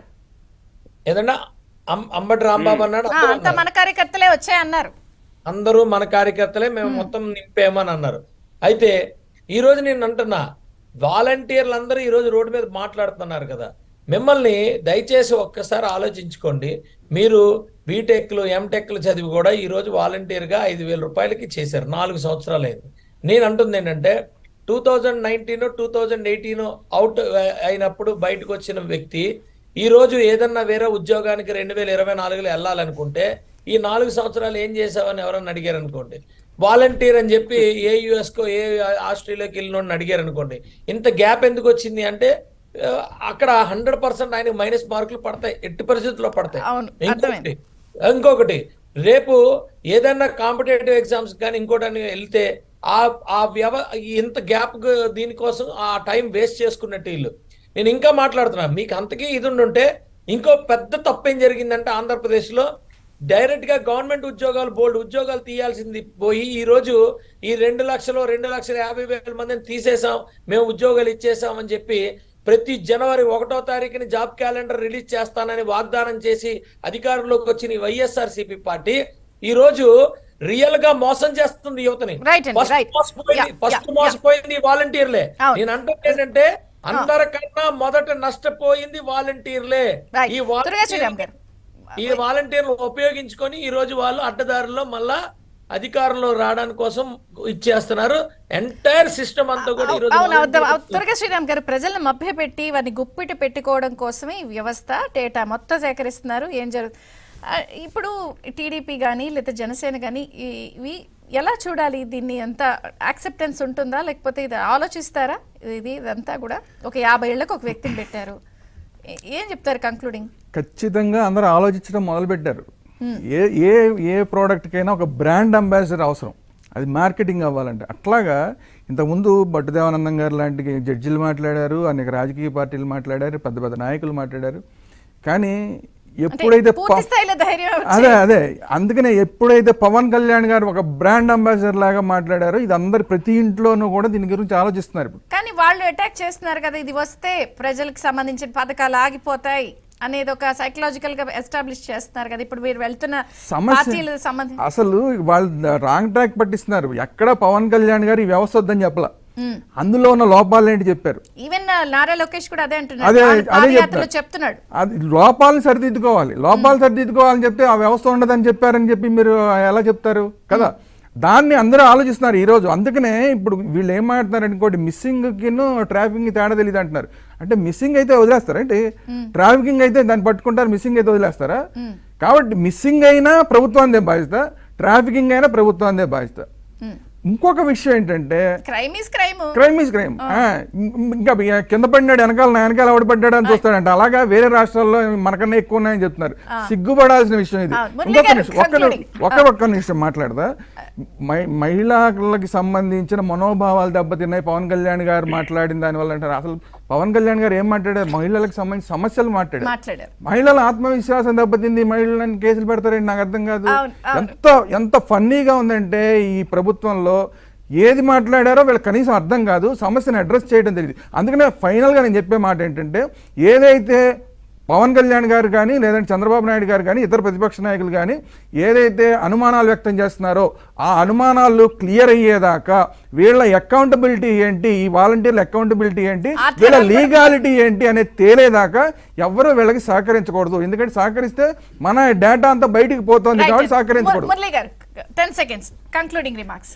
ఏదన్నా అం- అంబటి రాంబాబు అన్నాడు ఆ, అందరూ అంతా మన కార్యకర్తలే వచ్చాయి అన్నారు అందరూ మన కార్యకర్తలే మేము మొత్తం నింపామని అన్నారు అయితే ఈ రోజు నేను అంటున్నా వాలంటీర్లు అందరూ ఈ రోజు రోడ్డు మీద మాట్లాడుతున్నారు కదా మిమ్మల్ని దయచేసి ఒక్కసారి ఆలోచించుకోండి మీరు బీటెక్లు ఎంటెక్లు చదివి కూడా ఈ రోజు వాలంటీర్గా ఐదు వేల రూపాయలకి చేశారు నాలుగు సంవత్సరాలు అయింది నేను అంటుంది ఏంటంటే two thousand nineteen two thousand eighteen out అయినప్పుడు బయటకు వచ్చిన వ్యక్తి ఈ రోజు ఏదన్నా వేరే ఉద్యోగానికి రెండు వేల ఇరవై నాలుగులో వెళ్ళాలనుకుంటే ఈ నాలుగు సంవత్సరాలు ఏం చేసావని ఎవరన్నా అడిగారు అనుకోండి వాలంటీర్ అని చెప్పి ఏ యుఎస్ కో ఏ ఆస్ట్రేలియాకి వెళ్ళినోడిని అడిగారు అనుకోండి ఇంత గ్యాప్ ఎందుకు వచ్చింది అంటే ఆ, అక్కడ హండ్రెడ్ పర్సెంట్ ఆయనకి మైనస్ మార్కులు పడతాయి ఎట్టి పరిస్థితుల్లో పడతాయి అవును, ఇంకొకటి ఇంకొకటి రేపు ఏదైనా కాంపిటేటివ్ ఎగ్జామ్స్ కానీ ఇంకోటి వెళ్తే ఆ ఆ వ్యవ ఇంత గ్యాప్ దీనికోసం ఆ టైం వేస్ట్ చేసుకున్నట్టు వీళ్ళు నేను ఇంకా మాట్లాడుతున్నా మీకు అంతకీ ఇది ఉండుంటే ఇంకో పెద్ద తప్పు ఏం జరిగిందంటే ఆంధ్రప్రదేశ్ లో డైరెక్ట్ గా గవర్నమెంట్ ఉద్యోగాలు బోల్డ్ ఉద్యోగాలు తీయాల్సింది పోయి ఈ రోజు ఈ రెండు లక్షలు రెండు లక్షల యాభై వేల మందిని తీసేసాం మేము ఉద్యోగాలు ఇచ్చేసాం అని చెప్పి ప్రతి జనవరి ఒకటో తారీఖుని జాబ్ క్యాలెండర్ రిలీజ్ చేస్తానని వాగ్దానం చేసి అధికారంలోకి వచ్చిన ఈ వైఎస్ఆర్సీపీ పార్టీ ఈ రోజు రియల్ గా మోసం చేస్తుంది యువతని Right అండి, ఫస్ట్ right. మోసపోయింది Yeah, ఫస్ట్ yeah, మోసపోయింది ఈ వాలంటీర్లే అవును. నేను అంటుంది ఏంటంటే అందరికన్నా మొదట నష్టపోయింది వాలంటీర్లే Right. ఈ త్వరగా శ్రీరామ్ గారు. ఈ వాలంటీర్లు ఉపయోగించుకొని ఈ రోజు వాళ్ళు అడ్డదారుల్లో మళ్ళా అధికారంలో రావడానికి కోసం ఇచ్చేస్తున్నారు ఎంటైర్ సిస్టమ్ అంతా కూడా ఈ రోజు అవును అవును, volunteer- అవును. త్వరగా శ్రీరామ్ గారు ప్రజలను మభ్యపెట్టి వారిని గుప్పిటి పెట్టుకోవడం కోసమే ఈ వ్యవస్థ డేటా మొత్తం సేకరిస్తున్నారు ఏం జరుగుతుంది ఇప్పుడు టీడీపీ కానీ లేదా జనసేన కానీ ఇవి ఎలా చూడాలి దీన్ని ఎంత యాక్సెప్టెన్స్ ఉంటుందా లేకపోతే ఇది ఆలోచిస్తారా ఇది ఇదంతా కూడా ఒక యాభై ఏళ్ళకు ఒక వ్యక్తిని పెట్టారు ఏ- ఏం చెప్తారు కంక్లూడింగ్ ఖచ్చితంగా అందరూ ఆలోచించడం మొదలుపెట్టారు ఏ ఏ ఏ ప్రోడక్ట్కైనా ఒక బ్రాండ్ అంబాసిడర్ అవసరం అది మార్కెటింగ్ అవ్వాలంటే అట్లాగా ఇంతకుముందు భట్టుదేవానందం గారు లాంటి జడ్జిలు మాట్లాడారు అనేక రాజకీయ పార్టీలు మాట్లాడారు పెద్ద పెద్ద నాయకులు మాట్లాడారు కానీ ఎప్పుడైతే ప- పూర్తి స్థాయిలో ధైర్యం వచ్చి- అదే అదే అందుకనే ఎప్పుడైతే పవన్ కళ్యాణ్ గారు ఒక బ్రాండ్ అంబాసిడర్ లాగా మాట్లాడారో ఇది అందరు ప్రతి ఇంట్లోనూ కూడా దీని గురించి ఆలోచిస్తున్నారు ఇప్పుడు కానీ వాళ్ళు అటాక్ చేస్తున్నారు కదా ఇది వస్తే ప్రజలకు సంబంధించిన పథకాలు ఆగిపోతాయి అనేది ఒక సైకలాజికల్ గా ఎస్టాబ్లిష్ చేస్తున్నారు కదా ఇప్పుడు మీరు వెళ్తున్న సమస్య పార్టీలకు సంబంధించి అసలు వాళ్ళు రాంగ్ ట్రాక్ పట్టిస్తున్నారు ఎక్కడ పవన్ కళ్యాణ్ గారు ఈ వ్యవస్థ వద్దని చెప్పలా అందులో ఉన్న లోపాలు ఏంటి చెప్పారు ఈవెన్ నారా లోకేష్ కూడా అదే అదే అంటున్నాడు అదే పాదయాత్రలో చెప్తారు. చెప్తున్నాడు అది లోపాలను సరిదిద్దుకోవాలి లోపాలు సరిదిద్దుకోవాలని చెప్తే ఆ వ్యవస్థ ఉండదని చెప్పారని చెప్పి మీరు ఎలా చెప్తారు కదా దాన్ని అందరూ ఆలోచిస్తున్నారు ఈ రోజు అందుకనే ఇప్పుడు వీళ్ళు ఏం మాట్లాడుతున్నారు ఇంకోటి మిస్సింగ్ కిను ట్రాఫికింగ్ తేడా తెలియదు అంటున్నారు అంటే మిస్సింగ్ అయితే వదిలేస్తారా అంటే ట్రాఫికింగ్ అయితే దాన్ని పట్టుకుంటారు మిస్సింగ్ అయితే వదిలేస్తారా కాబట్టి మిస్సింగ్ అయినా ప్రభుత్వాన్ని బాధ్యత ట్రాఫికింగ్ అయినా ప్రభుత్వాన్ని బాధ్యత ఇంకొక విషయం ఏంటంటే crime is crime crime is crime ఇంకా ఇక కింద పడినాడు వెనకాల నా వెనకాల ఎవడు పడ్డాడు అని చూస్తాడంట అలాగా వేరే రాష్ట్రాల్లో మనకన్నా ఎక్కువ ఉన్నాయని చెప్తున్నారు సిగ్గుపడాల్సిన విషయం ఇది అవును. మురళి ఇంకొక గారు, నిమిషం ఒక్క concluding. ఒక్క ఒక్క నిమిషం మాట్లాడదా మై- మహిళలకు సంబంధించిన మనోభావాలు దెబ్బతిన్నాయి పవన్ కళ్యాణ్ గారు మాట్లాడిన దానివల్ల అంటారు అసలు పవన్ కళ్యాణ్ గారు ఏం మాట్లాడారు మహిళలకు సంబంధించిన సమస్యలు మాట్లాడారు మాట్లాడారు మహిళల ఆత్మవిశ్వాసం దెబ్బతింది మహిళలను కేసులు పెడతారండి నాకు అర్థం కాదు అవును, అవును. ఎంత ఎంత ఫన్నీగా ఉందంటే ఈ ప్రభుత్వంలో ఏది మాట్లాడారో వీళ్ళకి కనీసం అర్థం కాదు సమస్యను అడ్రస్ చేయడం తెలియదు అందుకనే ఫైనల్గా నేను చెప్పే మాట ఏంటంటే ఏదైతే పవన్ కళ్యాణ్ గారు కానీ లేదంటే చంద్రబాబు నాయుడు గారు కానీ ఇతర ప్రతిపక్ష నాయకులు కానీ ఏదైతే అనుమానాలు వ్యక్తం చేస్తున్నారో ఆ అనుమానాలు క్లియర్ అయ్యేదాకా వీళ్ళ అకౌంటబిలిటీ ఏంటి ఈ వాలంటీర్ల అకౌంటబిలిటీ ఏంటి ఆర్థిక వీళ్ళ లీగాలిటీ ఏంటి అనేది తేలేదాకా ఎవ్వరూ వీళ్ళకి సహకరించకూడదు ఎందుకంటే సహకరిస్తే మన డేటా అంతా బయటికి పోతుంది కాబట్టి సహకరించకూడదు మురళి గారు టెన్ సెకండ్స్ కంక్లూడింగ్ రిమార్క్స్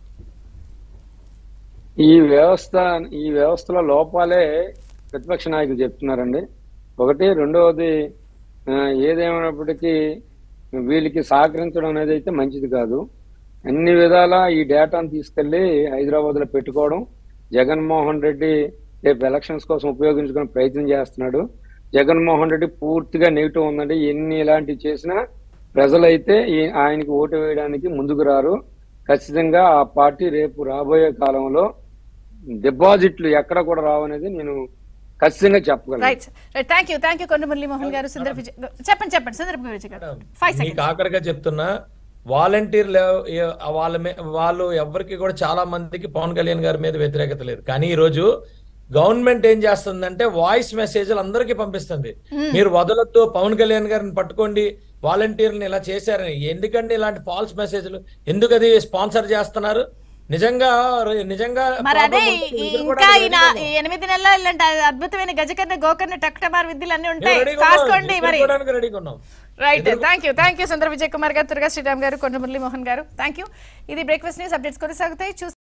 ఈ వ్యవస్థ ఈ వ్యవస్థలో లోపాలే ప్రతిపక్ష నాయకులు చెప్తున్నారండి ఒకటి రెండవది ఆ, ఏదేమైనప్పటికీ వీళ్ళకి సహకరించడం అనేది అయితే మంచిది కాదు అన్ని విధాల ఈ డేటాను తీసుకెళ్లి హైదరాబాద్ లో పెట్టుకోవడం జగన్మోహన్ రెడ్డి రేపు ఎలక్షన్స్ కోసం ఉపయోగించుకునే ప్రయత్నం చేస్తున్నాడు జగన్మోహన్ రెడ్డి పూర్తిగా నెగిటివ్ ఉందండి ఎన్ని ఇలాంటివి చేసినా ప్రజలైతే ఈ- ఆయనకి ఓటు వేయడానికి ముందుకు రారు ఖచ్చితంగా ఆ పార్టీ రేపు రాబోయే కాలంలో డిపాజిట్లు ఎక్కడ కూడా రావనేది నేను ఖచ్చితంగా చెప్పగలను right right thank you thank you Konda Muralimohan గారు సుందర విజయ్ చెప్పండి చెప్పండి సుందర విజయ్ గారు ఫైవ్ మీకు సెకండ్స్ ఆఖరిగా చెప్తున్నా వాలంటీర్లు ఎ- వాళ్ళ మీ- వాళ్ళు ఎవరికి కూడా చాలా మందికి పవన్ కళ్యాణ్ గారి మీద వ్యతిరేకత లేదు కానీ ఈ రోజు గవర్నమెంట్ ఏం చేస్తుందంటే వాయిస్ మెసేజ్లు అందరికీ పంపిస్తుంది మీరు వదలొద్దు పవన్ కళ్యాణ్ గారిని పట్టుకోండి వాలంటీర్ని ఇలా చేశారని ఎందుకండి ఇలాంటి ఫాల్స్ మెసేజ్లు ఎందుకు అది స్పాన్సర్ చేస్తున్నారు నిజంగా నిజంగా మరి అదే problem ఉంటే ఈ- ఎదుర్కోవడానికి ఇంకా ఈ ready నా- గా ఈ ఎనిమిది నెలల్లో ఇలాంటి అద్భుతమైన గజకర్ణ గోకర్ణ టక్టమార్ విద్యలు అన్ని ఉన్నాం. ఉంటాయి మేము ready గా ఉన్నాం. కాసుకోండి మరి ఎదుర్కోవడానికి ready గా ఉన్నాం right thank you thank you Sundara Vijay Kumar garu Durga Sriram garu Konda Murali Mohan garu thank you ఇది బ్రేక్ఫాస్ట్ న్యూస్ అప్డేట్స్ కొనసాగుతాయి చూసి